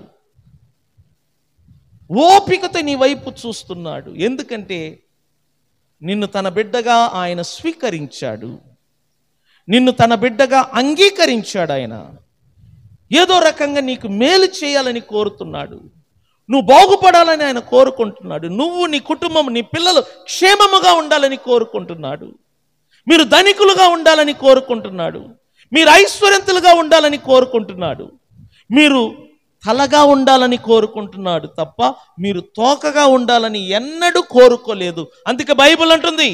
ఓపికతో నీ వైపు చూస్తున్నాడు ఎందుకంటే నిన్ను తన బిడ్డగా ఆయన స్వీకరించాడు నిన్ను తన బిడ్డగా అంగీకరించాడు ఆయన ఏదో రకంగా నీకు మేలు చేయాలని కోరుతున్నాడు నువ్వు బాగుపడాలని ఆయన కోరుకుంటున్నాడు నువ్వు నీ కుటుంబం నీ పిల్లలు క్షేమముగా ఉండాలని కోరుకుంటున్నాడు మీరు ధనికులుగా ఉండాలని కోరుకుంటున్నాడు మీరు ఐశ్వర్యంతులుగా ఉండాలని కోరుకుంటున్నాడు మీరు తలగా ఉండాలని కోరుకుంటున్నాడు తప్ప మీరు తోకగా ఉండాలని ఎన్నడూ కోరుకోలేదు అందుకే బైబిల్ అంటుంది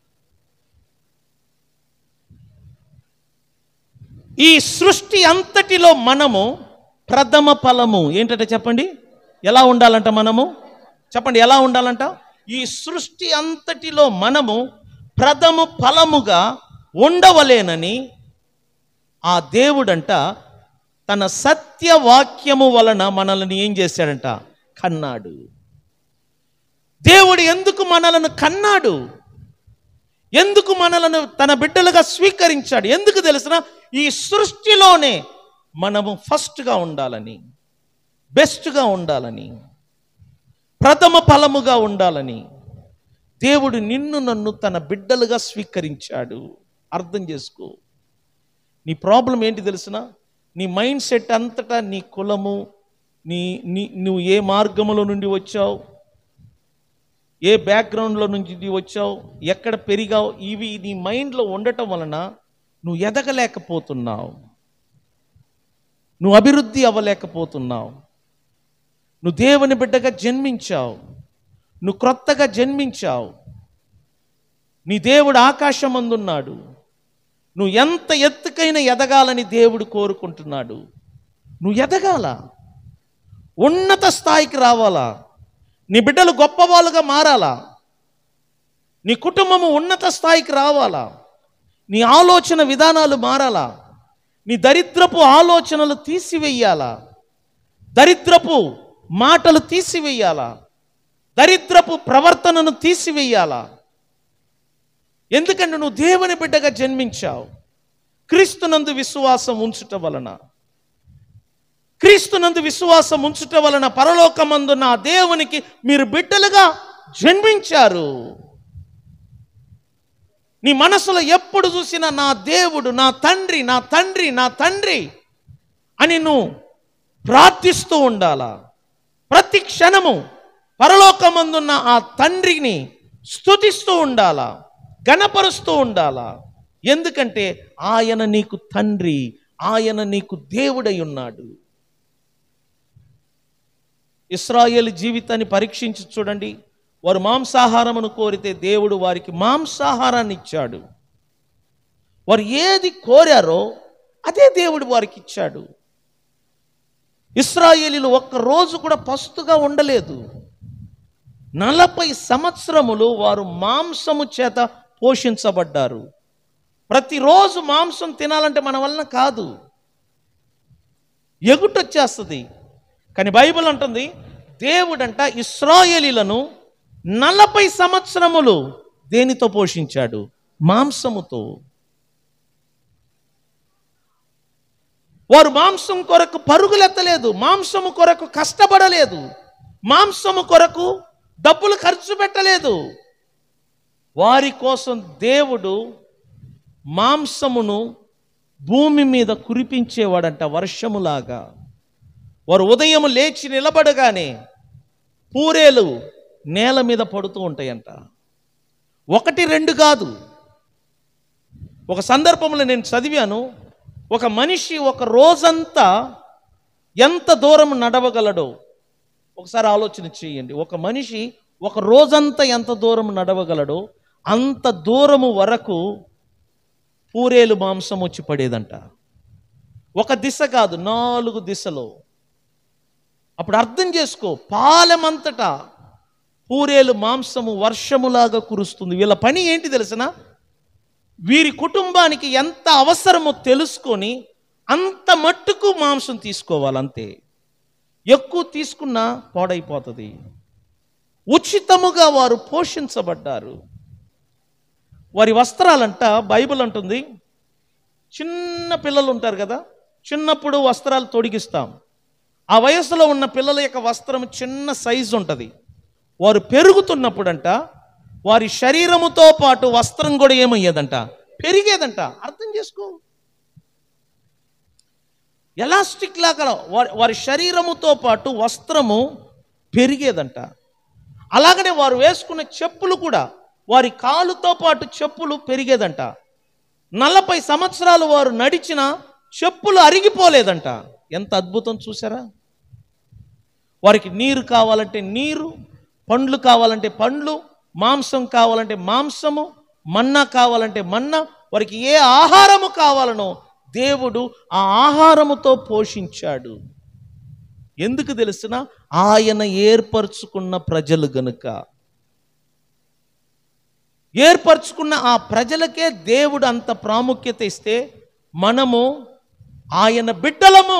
ఈ సృష్టి అంతటిలో మనము ప్రథమ ఫలము ఏంటంటే చెప్పండి ఎలా ఉండాలంట మనము చెప్పండి ఎలా ఉండాలంట ఈ సృష్టి అంతటిలో మనము ప్రథమ ఫలముగా ఉండవలేనని ఆ దేవుడంట తన సత్యవాక్యము వలన మనల్ని ఏం చేశాడంట కన్నాడు దేవుడు ఎందుకు మనలను కన్నాడు ఎందుకు మనలను తన బిడ్డలుగా స్వీకరించాడు ఎందుకు తెలిసిన ఈ సృష్టిలోనే మనము ఫస్ట్గా ఉండాలని బెస్ట్గా ఉండాలని ప్రథమ ఫలముగా ఉండాలని దేవుడు నిన్ను నన్ను తన బిడ్డలుగా స్వీకరించాడు అర్థం చేసుకో నీ ప్రాబ్లం ఏంటి తెలిసిన నీ మైండ్ సెట్ అంతటా నీ కులము నీ నీ నువ్వు ఏ మార్గములో నుండి వచ్చావు ఏ బ్యాక్గ్రౌండ్లో నుంచి నీ వచ్చావు ఎక్కడ పెరిగావు ఇవి నీ మైండ్లో ఉండటం వలన నువ్వు ఎదగలేకపోతున్నావు నువ్వు అభివృద్ధి అవ్వలేకపోతున్నావు నువ్వు దేవుని బిడ్డగా జన్మించావు నువ్వు క్రొత్తగా జన్మించావు నీ దేవుడు ఆకాశం అందున్నాడు నువ్వు ఎంత ఎత్తుకైన ఎదగాలని దేవుడు కోరుకుంటున్నాడు నువ్వు ఎదగాల ఉన్నత స్థాయికి రావాలా నీ బిడ్డలు గొప్పవాళ్ళుగా మారాలా నీ కుటుంబము ఉన్నత స్థాయికి రావాలా నీ ఆలోచన విధానాలు మారాలా నీ దరిద్రపు ఆలోచనలు తీసివేయాలా దరిద్రపు మాటలు తీసివేయాలా దరిద్రపు ప్రవర్తనను తీసివేయాలా ఎందుకంటే నువ్వు దేవుని బిడ్డగా జన్మించావు క్రీస్తునందు విశ్వాసం ఉంచుట వలన క్రీస్తునందు విశ్వాసం ఉంచుట వలన పరలోకమందున్న ఆ దేవునికి మీరు బిడ్డలుగా జన్మించారు నీ మనసులో ఎప్పుడు చూసినా నా దేవుడు నా తండ్రి నా తండ్రి నా తండ్రి అని నువ్వు ప్రార్థిస్తూ ఉండాలా ప్రతి క్షణము పరలోకమందున్న ఆ తండ్రిని స్తుతిస్తూ ఉండాలా గణపరుస్తూ ఉండాలా ఎందుకంటే ఆయన నీకు తండ్రి ఆయన నీకు దేవుడై ఉన్నాడు ఇస్రాయేల్ జీవితాన్ని పరీక్షించి చూడండి వారు మాంసాహారమును కోరితే దేవుడు వారికి మాంసాహారాన్ని ఇచ్చాడు వారు ఏది కోరారో అదే దేవుడు వారికి ఇచ్చాడు ఇస్రాయేలీలు ఒక్క రోజు కూడా పస్తుగా ఉండలేదు నలభై సంవత్సరములు వారు మాంసము చేత పోషించబడ్డారు ప్రతిరోజు మాంసం తినాలంటే మన వలన కాదు ఎగుటొచ్చేస్తుంది కానీ బైబిల్ అంటుంది దేవుడంట ఇస్రాయేలీలను నలభై సంవత్సరములు దేనితో పోషించాడు మాంసముతో వారు మాంసం కొరకు పరుగులెత్తలేదు మాంసము కొరకు కష్టపడలేదు మాంసము కొరకు డబ్బులు ఖర్చు పెట్టలేదు వారి కోసం దేవుడు మాంసమును భూమి మీద కురిపించేవాడంట వర్షములాగా వారు ఉదయం లేచి నిలబడగానే పూరేలు నేల మీద పడుతూ ఉంటాయంట ఒకటి రెండు కాదు ఒక సందర్భంలో నేను చదివాను ఒక మనిషి ఒక రోజంతా ఎంత దూరం నడవగలడో ఒకసారి ఆలోచన చేయండి ఒక మనిషి ఒక రోజంతా ఎంత దూరం నడవగలడో అంత దూరము వరకు పూరేలు మాంసం వచ్చి పడేదంట ఒక దిశ కాదు నాలుగు దిశలో అప్పుడు అర్థం చేసుకో పాలెమంతటా పూరేలు మాంసము వర్షములాగా కురుస్తుంది వీళ్ళ పని ఏంటి తెలిసిన వీరి కుటుంబానికి ఎంత అవసరమో తెలుసుకొని అంత మట్టుకు మాంసం తీసుకోవాలంతే ఎక్కువ తీసుకున్నా పాడైపోతుంది ఉచితముగా వారు పోషించబడ్డారు వారి వస్త్రాలంట బైబిల్ అంటుంది చిన్న పిల్లలు ఉంటారు కదా చిన్నప్పుడు వస్త్రాలు తొడిగిస్తాం ఆ వయసులో ఉన్న పిల్లల యొక్క వస్త్రం చిన్న సైజు ఉంటుంది వారు పెరుగుతున్నప్పుడంట వారి శరీరముతో పాటు వస్త్రం కూడా ఏమయ్యేదంట పెరిగేదంట అర్థం చేసుకో ఎలాస్టిక్ లాగా వారి వారి శరీరముతో పాటు వస్త్రము పెరిగేదంట అలాగనే వారు వేసుకున్న చెప్పులు కూడా వారి కాలుతో పాటు చెప్పులు పెరిగేదంట నలభై సంవత్సరాలు వారు నడిచిన చెప్పులు అరిగిపోలేదంట ఎంత అద్భుతం చూసారా వారికి నీరు కావాలంటే నీరు పండ్లు కావాలంటే పండ్లు మాంసం కావాలంటే మాంసము మన్నా కావాలంటే మన్నా వారికి ఏ ఆహారము కావాలనో దేవుడు ఆ ఆహారముతో పోషించాడు ఎందుకు తెలిసిన ఆయన ఏర్పరచుకున్న ప్రజలు గనుక ఏర్పరచుకున్న ఆ ప్రజలకే దేవుడు అంత ప్రాముఖ్యత ఇస్తే మనము ఆయన బిడ్డలము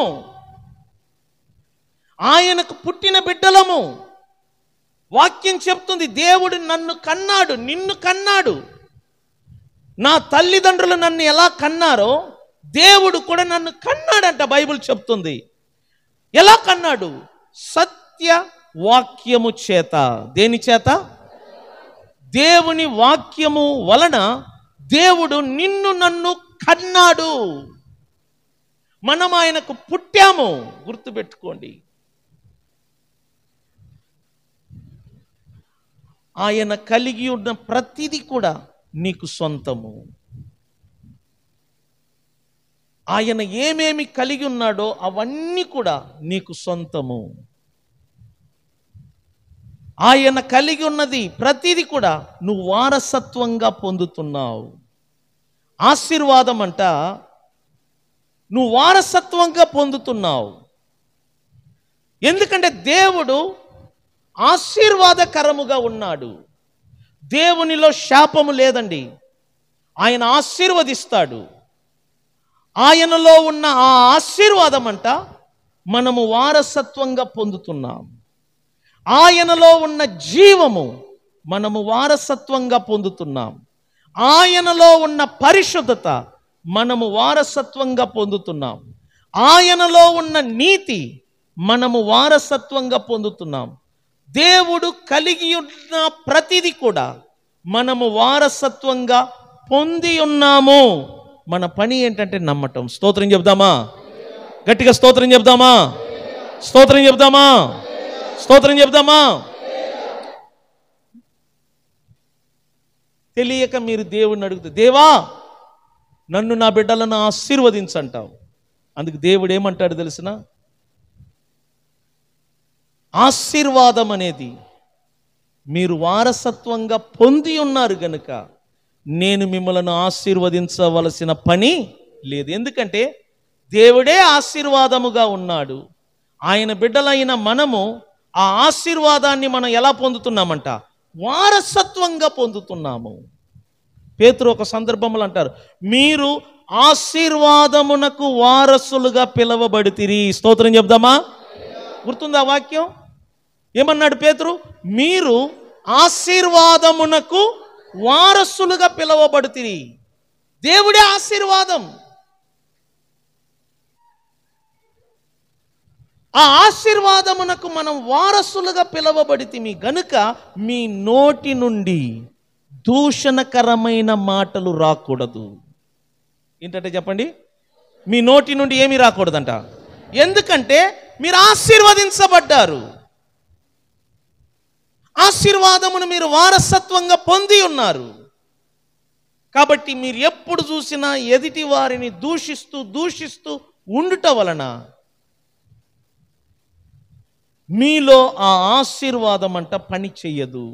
ఆయనకు పుట్టిన బిడ్డలము వాక్యం చెప్తుంది దేవుడు నన్ను కన్నాడు నిన్ను కన్నాడు నా తల్లిదండ్రులు నన్ను ఎలా కన్నారో దేవుడు కూడా నన్ను కన్నాడంట బైబిల్ చెప్తుంది ఎలా కన్నాడు సత్య వాక్యము చేత దేని చేత దేవుని వాక్యము వలన దేవుడు నిన్ను నన్ను కన్నాడు మనం ఆయనకు పుట్టాము గుర్తుపెట్టుకోండి ఆయన కలిగి ఉన్న ప్రతిదీ కూడా నీకు సొంతము ఆయన ఏమేమి కలిగి ఉన్నాడో అవన్నీ కూడా నీకు సొంతము ఆయన కలిగి ఉన్నది ప్రతిదీ కూడా నువ్వు వారసత్వంగా పొందుతున్నావు ఆశీర్వాదం అంట నువ్వు వారసత్వంగా పొందుతున్నావు ఎందుకంటే దేవుడు ఆశీర్వాదకరముగా ఉన్నాడు దేవునిలో శాపము లేదండి ఆయన ఆశీర్వదిస్తాడు ఆయనలో ఉన్న ఆ ఆశీర్వాదం అంట మనము వారసత్వంగా పొందుతున్నాం ఆయనలో ఉన్న జీవము మనము వారసత్వంగా పొందుతున్నాం ఆయనలో ఉన్న పరిశుద్ధత మనము వారసత్వంగా పొందుతున్నాం ఆయనలో ఉన్న నీతి మనము వారసత్వంగా పొందుతున్నాం దేవుడు కలిగి ఉన్న ప్రతిది కూడా మనము వారసత్వంగా పొంది ఉన్నాము మన పని ఏంటంటే నమ్మటం స్తోత్రం చెప్దామా గట్టిగా స్తోత్రం చెప్దామా స్తోత్రం చెప్దామా స్తోత్రం చెప్దామా తెలియక మీరు దేవుడిని అడుగుతారు దేవా నన్ను నా బిడ్డలను ఆశీర్వదించంటావు అందుకు దేవుడు ఏమంటాడు తెలిసిన ఆశీర్వాదం అనేది మీరు వారసత్వంగా పొంది ఉన్నారు గనుక నేను మిమ్మల్ని ఆశీర్వదించవలసిన పని లేదు ఎందుకంటే దేవుడే ఆశీర్వాదముగా ఉన్నాడు ఆయన బిడ్డలైన మనము ఆ ఆశీర్వాదాన్ని మనం ఎలా పొందుతున్నామంట వారసత్వంగా పొందుతున్నాము పేతురు ఒక సందర్భంలో అంటారు మీరు ఆశీర్వాదమునకు వారసులుగా పిలవబడితిరి స్తోత్రం చెప్దామా గుర్తుందా వాక్యం ఏమన్నాడు పేతురు మీరు ఆశీర్వాదమునకు వారసులుగా పిలవబడితిరి దేవుడే ఆశీర్వాదం ఆ ఆశీర్వాదమునకు మనం వారసులుగా పిలవబడితిమి గనుక మీ నోటి నుండి దూషణకరమైన మాటలు రాకూడదు ఏంటంటే చెప్పండి మీ నోటి నుండి ఏమీ రాకూడదంట ఎందుకంటే మీరు ఆశీర్వదించబడ్డారు ఆశీర్వాదమును మీరు వారసత్వంగా పొంది ఉన్నారు కాబట్టి మీరు ఎప్పుడు చూసినా ఎదుటి వారిని దూషిస్తూ దూషిస్తూ ఉండుట వలన మీలో ఆ ఆశీర్వాదం అంట పని చెయ్యదు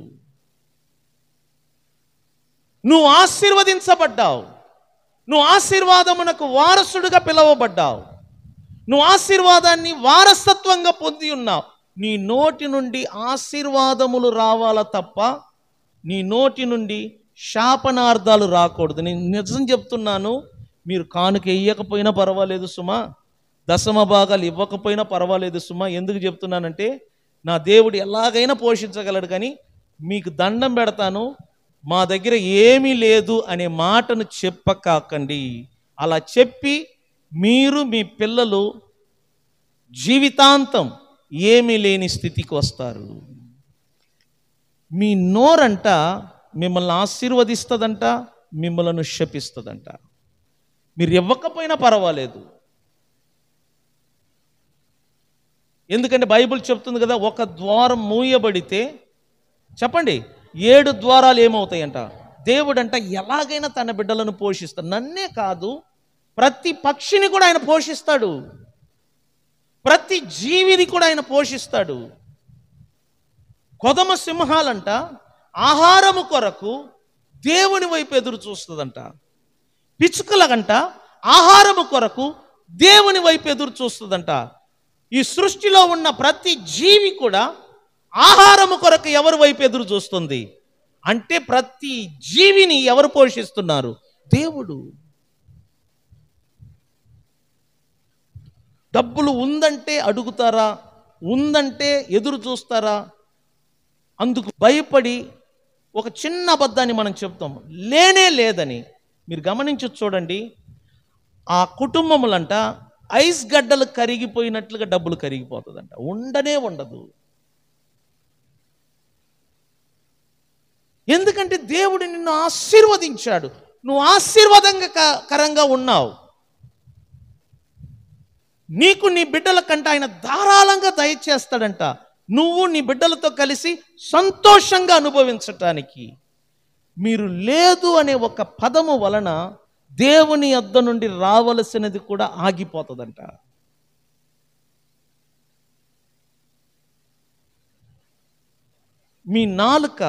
నువ్వు ఆశీర్వదించబడ్డావు నువ్వు ఆశీర్వాదమునకు వారసుడుగా పిలువబడ్డావు నువ్వు ఆశీర్వాదాన్ని వారసత్వంగా పొంది ఉన్నావు నీ నోటి నుండి ఆశీర్వాదములు రావాలా తప్ప నీ నోటి నుండి శాపనార్థాలు రాకూడదు నేను నిజం చెప్తున్నాను మీరు కానుక ఇయ్యకపోయినా పర్వాలేదు సుమా దశమ భాగాలు ఇవ్వకపోయినా పర్వాలేదు సుమా ఎందుకు చెప్తున్నానంటే నా దేవుడు ఎలాగైనా పోషించగలడు కానీ మీకు దండం పెడతాను మా దగ్గర ఏమీ లేదు అనే మాటను చెప్పకాకండి అలా చెప్పి మీరు మీ పిల్లలు జీవితాంతం ఏమీ లేని స్థితికి వస్తారు మీ నోరంట మిమ్మల్ని ఆశీర్వదిస్తుందంట మిమ్మల్ని శపిస్తుందంట మీరు ఇవ్వకపోయినా పర్వాలేదు ఎందుకంటే బైబిల్ చెప్తుంది కదా ఒక ద్వారం మూయబడితే చెప్పండి ఏడు ద్వారాలు ఏమవుతాయంట దేవుడంట ఎలాగైనా తన బిడ్డలను పోషిస్తాడు నన్నే కాదు ప్రతి పక్షిని కూడా ఆయన పోషిస్తాడు ప్రతి జీవిని కూడా ఆయన పోషిస్తాడు కొదమ సింహాలంట ఆహారము కొరకు దేవుని వైపు ఎదురు చూస్తుందంట పిచ్చుకలగంట ఆహారము కొరకు దేవుని వైపు ఎదురు చూస్తుందంట ఈ సృష్టిలో ఉన్న ప్రతి జీవి కూడా ఆహారము కొరకు ఎవరి వైపు ఎదురు చూస్తుంది అంటే ప్రతి జీవిని ఎవరు పోషిస్తున్నారు దేవుడు డబ్బులు ఉందంటే అడుగుతారా ఉందంటే ఎదురు చూస్తారా అందుకు భయపడి ఒక చిన్న అబద్ధాన్ని మనం చెప్తాం లేనే లేదని మీరు గమనించి చూడండి ఆ కుటుంబములంట ఐస్ గడ్డలు కరిగిపోయినట్లుగా డబ్బులు కరిగిపోతుందంట ఉండనే ఉండదు ఎందుకంటే దేవుడు నిన్ను ఆశీర్వదించాడు నువ్వు ఆశీర్వాదంగా క- కరంగా ఉన్నావు నీకు నీ బిడ్డల కంటే ఆయన ధారాళంగా దయచేస్తాడంట నువ్వు నీ బిడ్డలతో కలిసి సంతోషంగా అనుభవించటానికి మీరు లేదు అనే ఒక పదము వలన దేవుని యొద్ద నుండి రావలసినది కూడా ఆగిపోతుందంట మీ నాలుక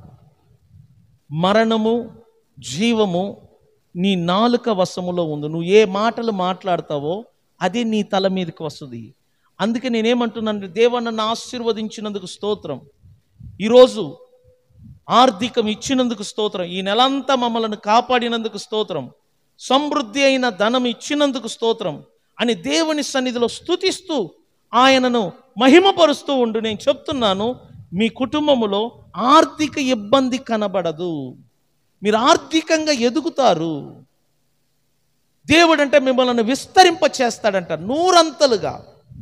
మరణము జీవము నీ నాలుక వశములో ఉంది నువ్వు ఏ మాటలు మాట్లాడతావో అది నీ తల మీదకి వస్తుంది అందుకే నేనేమంటున్నాను దేవ నన్ను ఆశీర్వదించినందుకు స్తోత్రం ఈరోజు ఆర్థికం ఇచ్చినందుకు స్తోత్రం ఈ నెలంతా మమ్మల్ని కాపాడినందుకు స్తోత్రం సమృద్ధి అయిన ధనం ఇచ్చినందుకు స్తోత్రం అని దేవుని సన్నిధిలో స్తుతిస్తూ ఆయనను మహిమపరుస్తూ ఉండు నేను చెప్తున్నాను మీ కుటుంబములో ఆర్థిక ఇబ్బంది కనబడదు మీరు ఆర్థికంగా ఎదుగుతారు దేవుడు అంటే మిమ్మల్ని విస్తరింప చేస్తాడంట నూరంతలుగా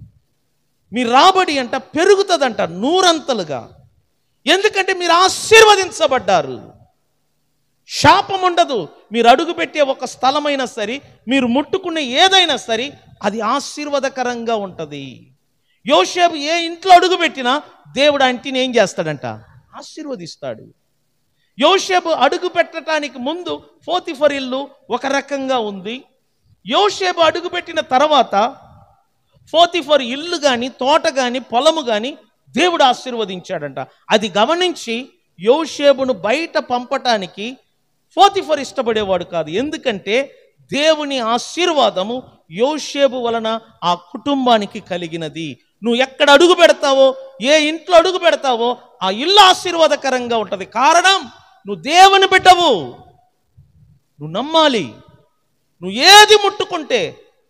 మీ రాబడి అంట పెరుగుతుందంట నూరంతలుగా ఎందుకంటే మీరు ఆశీర్వదించబడ్డారు శాపం ఉండదు మీరు అడుగుపెట్టే ఒక స్థలమైనా సరే మీరు ముట్టుకునే ఏదైనా సరే అది ఆశీర్వాదకరంగా ఉంటుంది యోసేపు ఏ ఇంట్లో అడుగుపెట్టినా దేవుడు ఆ ఇంటిని ఏం చేస్తాడంట ఆశీర్వదిస్తాడు యోసేపు అడుగు పెట్టడానికి ముందు ఫోతిఫర్ ఇల్లు ఒక రకంగా ఉంది యోసేపు అడుగుపెట్టిన తర్వాత ఫోతిఫర్ ఇల్లు కానీ తోట కానీ పొలము కానీ దేవుడు ఆశీర్వదించాడంట అది గమనించి యోషేబును బయట పంపటానికి ఫోతిఫర్ ఇష్టపడేవాడు కాదు ఎందుకంటే దేవుని ఆశీర్వాదము యోషేబు వలన ఆ కుటుంబానికి కలిగినది నువ్వు ఎక్కడ అడుగు పెడతావో ఏ ఇంట్లో అడుగు పెడతావో ఆ ఇల్లు ఆశీర్వాదకరంగా ఉంటుంది కారణం నువ్వు దేవుని బిడ్డవు నువ్వు నమ్మాలి నువ్వు ఏది ముట్టుకుంటే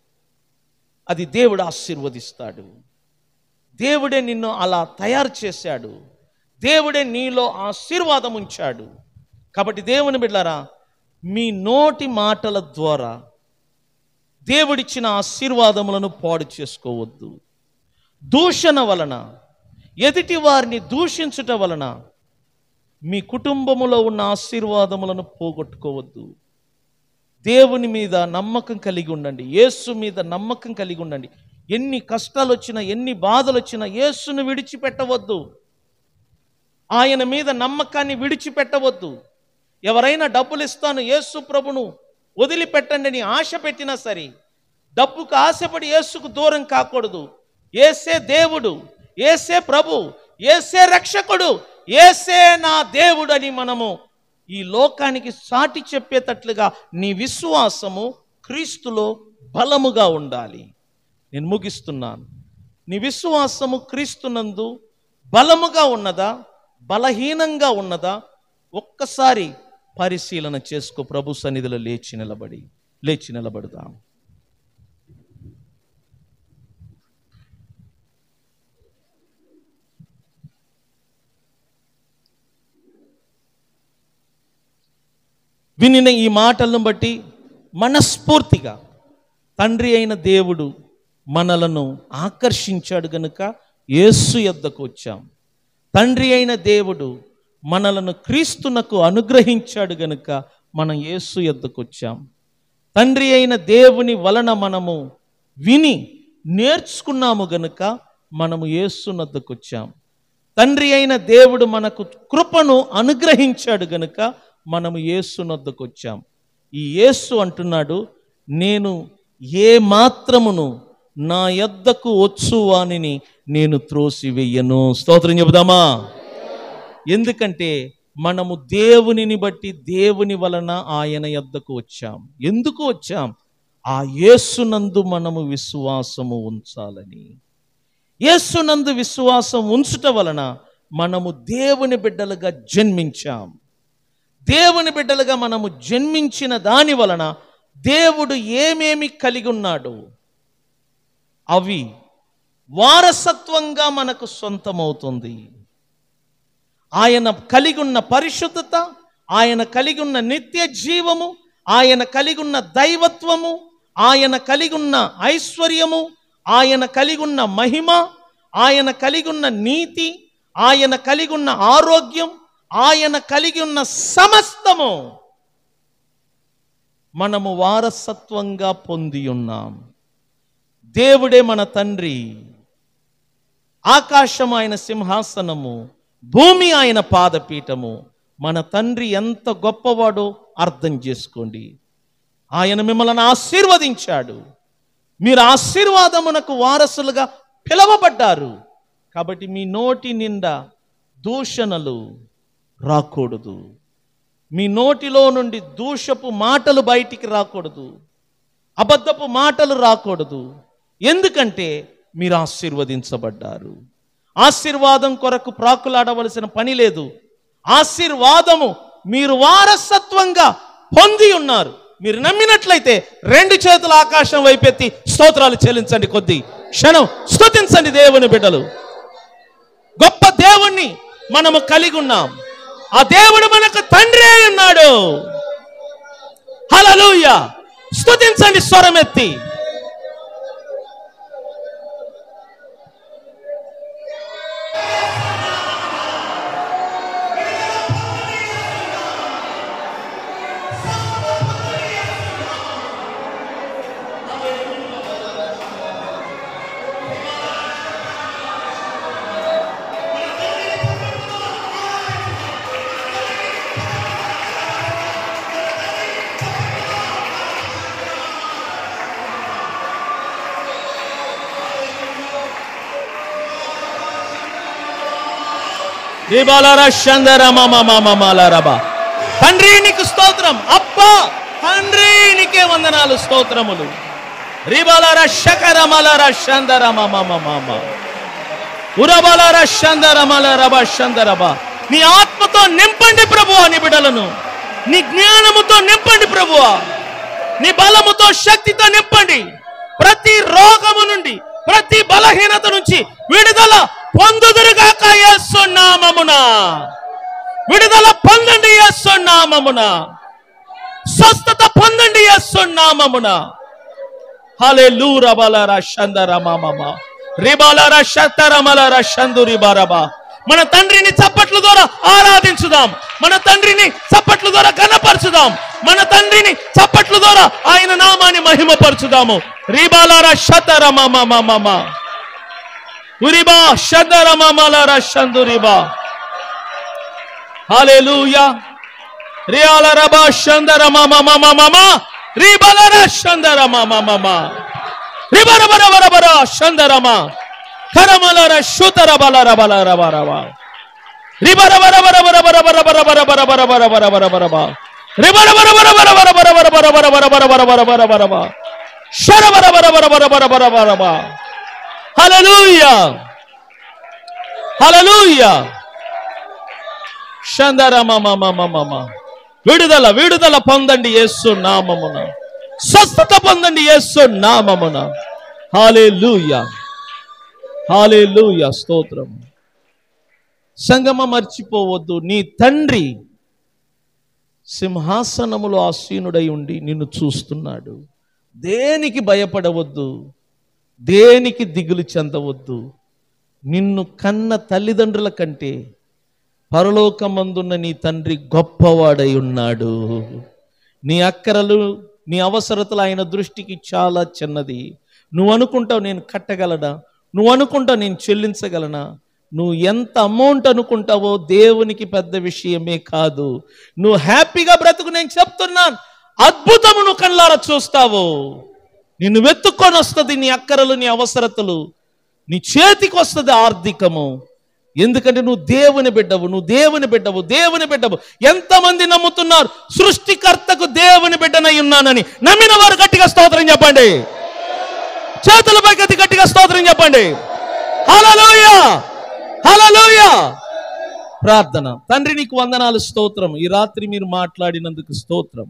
అది దేవుడు ఆశీర్వదిస్తాడు దేవుడే నిన్ను అలా తయారు చేశాడు దేవుడే నీలో ఆశీర్వాదం ఉంచాడు కాబట్టి దేవుని బిడ్డారా మీ నోటి మాటల ద్వారా దేవుడిచ్చిన ఆశీర్వాదములను పాడు చేసుకోవద్దు దూషణ వలన ఎదుటి వారిని దూషించుట వలన మీ కుటుంబములో ఉన్న ఆశీర్వాదములను పోగొట్టుకోవద్దు దేవుని మీద నమ్మకం కలిగి ఉండండి యేసు మీద నమ్మకం కలిగి ఉండండి ఎన్ని కష్టాలు వచ్చినా ఎన్ని బాధలు వచ్చినా యేసును విడిచిపెట్టవద్దు ఆయన మీద నమ్మకాన్ని విడిచిపెట్టవద్దు ఎవరైనా డబ్బులు ఇస్తాను యేసు ప్రభును వదిలిపెట్టండి అని ఆశ పెట్టినా సరే డబ్బుకు ఆశపడి యేసుకు దూరం కాకూడదు ఏసే దేవుడు ఏసే ప్రభు ఏసే రక్షకుడు ఏసే నా దేవుడు అని మనము ఈ లోకానికి సాటి చెప్పేటట్లుగా నీ విశ్వాసము క్రీస్తులో బలముగా ఉండాలి నేను ముగిస్తున్నాను నీ విశ్వాసము క్రీస్తునందు బలముగా ఉన్నదా బలహీనంగా ఉన్నదా ఒక్కసారి పరిశీలన చేసుకో ప్రభు సన్నిధిలో లేచి నిలబడి లేచి నిలబడదాం వినిన ఈ మాటలను బట్టి మనస్ఫూర్తిగా తండ్రి అయిన దేవుడు మనలను ఆకర్షించాడు గనుక యేసు యొద్దకు వచ్చాం తండ్రి అయిన దేవుడు మనలను క్రీస్తునకు అనుగ్రహించాడు గనుక మనం యేసు యొద్దకు వచ్చాం తండ్రి అయిన దేవుని వలన మనము విని నేర్చుకున్నాము గనుక మనము యేసునద్దకు వచ్చాం తండ్రి అయిన దేవుడు మనకు కృపను అనుగ్రహించాడు గనుక మనము యేసునొద్దకు వచ్చాం ఈ యేసు అంటున్నాడు నేను ఏ మాత్రమును నా యొద్దకు వచ్చు వానిని నేను త్రోసివెయ్యను స్తోత్రం చెబుదామా ఎందుకంటే మనము దేవునిని బట్టి దేవుని వలన ఆయన యొద్దకు వచ్చాం ఎందుకు వచ్చాం ఆ యేసునందు మనము విశ్వాసము ఉంచాలని యేసునందు విశ్వాసం ఉంచుట వలన మనము దేవుని బిడ్డలుగా జన్మించాం దేవుని బిడ్డలుగా మనము జన్మించిన దాని వలన దేవుడు ఏమేమి కలిగి ఉన్నాడు అవి వారసత్వంగా మనకు సొంతమవుతుంది ఆయన కలిగి ఉన్న పరిశుద్ధత ఆయన కలిగి ఉన్న నిత్య జీవము ఆయన కలిగి ఉన్న దైవత్వము ఆయన కలిగి ఉన్న ఐశ్వర్యము ఆయన కలిగి ఉన్న మహిమ ఆయన కలిగి ఉన్న నీతి ఆయన కలిగి ఉన్న ఆరోగ్యం ఆయన కలిగి ఉన్న సమస్తము మనము వారసత్వంగా పొంది ఉన్నాం దేవుడే మన తండ్రి ఆకాశం ఆయన సింహాసనము భూమి ఆయన పాదపీఠము మన తండ్రి ఎంత గొప్పవాడో అర్థం చేసుకోండి ఆయన మిమ్మల్ని ఆశీర్వదించాడు మీరు ఆశీర్వాదమునకు వారసులుగా పిలవబడ్డారు కాబట్టి మీ నోటి నిండా దూషణలు రాకూడదు మీ నోటిలో నుండి దూషపు మాటలు బయటికి రాకూడదు అబద్ధపు మాటలు రాకూడదు ఎందుకంటే మీరు ఆశీర్వదించబడ్డారు ఆశీర్వాదం కొరకు ప్రాకులాడవలసిన పని లేదు ఆశీర్వాదము మీరు వారసత్వంగా పొంది ఉన్నారు మీరు నమ్మినట్లయితే రెండు చేతుల ఆకాశం వైపెత్తి స్తోత్రాలు చెల్లించండి కొద్ది క్షణం స్తుతించండి దేవుని బిడ్డలు గొప్ప దేవుణ్ణి మనము కలిగి ఉన్నాం ఆ దేవుడు మనకు తండ్రి అయి ఉన్నాడు హలలుయ స్తుతించండి స్వరమెత్తి రిబాలరా శందర మమ మమ మలరబ. తండ్రి నీకు స్తోత్రం అబ్బా తండ్రి నీకే వందనాలు స్తోత్రములు రిబాలర శకర మలర శందర మమ మమ మమ. ఉరబలర శందర మలరబ శందరబ నీ ఆత్మతో నింపండి ప్రభువా నీ బిడలను నీ జ్ఞానముతో నింపండి ప్రభువా నీ బలముతో శక్తితో నింపండి ప్రతి రోగము నుండి ప్రతి బలహీనత నుంచి విడుదల పొందుదురుగాక యేసు నామమున విడుదల పొందండి యేసు నామమున స్వస్థత పొందండి యేసు నామమున హల్లెలూయా బలరా శందర మామమ రిబాలరా శతరమలరా శందు రిబారబా మన తండ్రిని చప్పట్ల ద్వారా ఆరాధించుదాం మన తండ్రిని చప్పట్ల ద్వారా కనపరచుదాం మన తండ్రిని చప్పట్ల ద్వారా ఆయన నామాన్ని మహిమపరచుదాము రిబాలరా శతర మామమ ఉరిబా శందర మామలరా శందు రిబా హల్లెలూయా రియాల రబా శందర మమ మమ మమ రిబలర శందర మమ మమ రిబర బర బర బర శందరమ కరమలర శుతర బలర బలర బర బ రిబర బర బర బర బర బర బర బర బర బర బర బర బర బర బ రిబర బర బర బర బర బర బర బర బర బర బర బర బర బర బర బర బ శర బర బర బర బర బర బర బర బర బ హల్లెలూయా హల్లెలూయా శందర మమ మమ మమ విడుదల విడుదల పొందండి యేసు నామమున స్వస్థత పొందండి యేసు నామమున హాలేలూయా హాలేలూయా స్తోత్రం సంగమ మర్చిపోవద్దు నీ తండ్రి సింహాసనములో ఆసీనుడై ఉండి నిన్ను చూస్తున్నాడు దేనికి భయపడవద్దు దేనికి దిగులు చెందవద్దు నిన్ను కన్న తల్లిదండ్రుల కంటే పరలోకమందున్న నీ తండ్రి గొప్పవాడై ఉన్నాడు నీ అక్కరలు నీ అవసరతలు ఆయన దృష్టికి చాలా చిన్నది నువ్వు అనుకుంటావు నేను కట్టగలనా నువ్వు అనుకుంటావు నేను చెల్లించగలనా నువ్వు ఎంత అమౌంట్ అనుకుంటావో దేవునికి పెద్ద విషయమే కాదు నువ్వు హ్యాపీగా బ్రతుకు నేను చెప్తున్నాను అద్భుతము నువ్వు కళ్ళారా చూస్తావు నిన్ను వెతుక్కొని వస్తుంది నీ అక్కరలు నీ అవసరతలు నీ చేతికి వస్తుంది ఆర్థికము ఎందుకంటే నువ్వు దేవుని బిడ్డవు నువ్వు దేవుని బిడ్డవు దేవుని బిడ్డవు ఎంతమంది నమ్ముతున్నారు సృష్టికర్తకు దేవుని బిడ్డనై ఉన్నానని నమ్మిన వారు గట్టిగా స్తోత్రం చెప్పండి చేతులపై గతి గట్టిగా స్తోత్రం చెప్పండి హల్లెలూయా హల్లెలూయా ప్రార్థన తండ్రి నీకు వందనాలు స్తోత్రం ఈ రాత్రి మీరు మాట్లాడినందుకు స్తోత్రం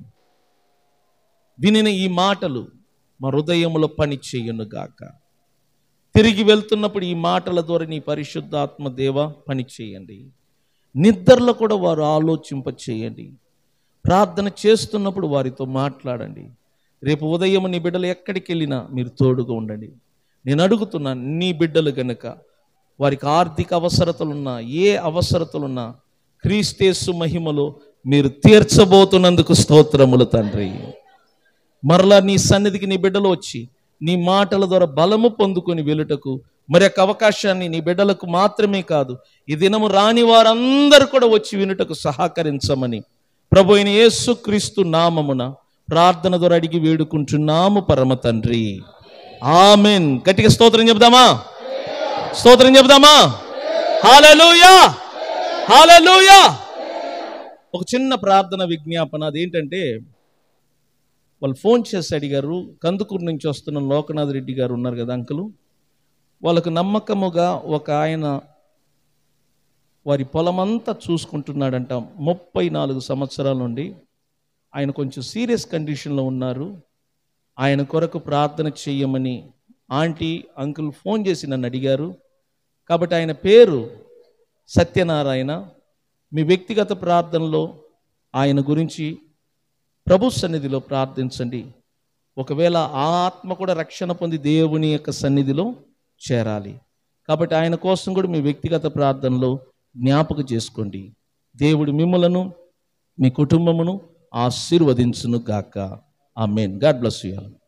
వినిన ఈ మాటలు మా హృదయములో పని చేయును గాక తిరిగి వెళ్తున్నప్పుడు ఈ మాటల ద్వారా నీ పరిశుద్ధాత్మ దేవ పని చేయండి నిద్రలో కూడా వారు ఆలోచింప చేయండి ప్రార్థన చేస్తున్నప్పుడు వారితో మాట్లాడండి రేపు ఉదయం నీ బిడ్డలు ఎక్కడికి వెళ్ళినా మీరు తోడుగా ఉండండి నేను అడుగుతున్నాను నీ బిడ్డలు గనుక వారికి ఆర్థిక అవసరతలున్నా ఏ అవసరతలున్నా క్రీస్తేసు మహిమలో మీరు తీర్చబోతున్నందుకు స్తోత్రములు తండ్రి మరలా నీ సన్నిధికి నీ బిడ్డలు వచ్చి నీ మాటల ద్వారా బలము పొందుకొని వెలుటకు మరి యొక్క అవకాశాన్ని నీ బిడ్డలకు మాత్రమే కాదు ఈ దినము రాని వారందరూ కూడా వచ్చి వినుటకు సహకరించమని ప్రభు అయిన యేసు క్రీస్తు నామమున ప్రార్థన ద్వారా అడిగి వేడుకుంటున్నాము పరమ తండ్రి ఆమెన్ గట్టిగా స్తోత్రం చెప్దామా స్తోత్రం చెప్దామా హాలూయా హాలూయా ఒక చిన్న ప్రార్థన విజ్ఞాపన అదేంటంటే వాళ్ళు ఫోన్ చేసి అడిగారు కందుకూరు నుంచి వస్తున్న లోకనాథ్ రెడ్డి గారు ఉన్నారు కదా అంకులు వాళ్ళకు నమ్మకముగా ఒక ఆయన వారి పొలమంతా చూసుకుంటున్నాడంట ముప్పై నాలుగు సంవత్సరాల నుండి ఆయన కొంచెం సీరియస్ కండిషన్లో ఉన్నారు ఆయన కొరకు ప్రార్థన చెయ్యమని ఆంటీ అంకుల్ ఫోన్ చేసి నన్ను అడిగారు కాబట్టి ఆయన పేరు సత్యనారాయణ మీ వ్యక్తిగత ప్రార్థనలో ఆయన గురించి ప్రభు సన్నిధిలో ప్రార్థించండి ఒకవేళ ఆ ఆత్మ కూడా రక్షణ పొంది దేవుని యొక్క సన్నిధిలో చేరాలి కాబట్టి ఆయన కోసం కూడా మీ వ్యక్తిగత ప్రార్థనలో జ్ఞాపక చేసుకోండి దేవుడు మిమ్మలను మీ కుటుంబమును ఆశీర్వదించును గాక ఆ మెయిన్ గాడ్ బ్లస్ యూ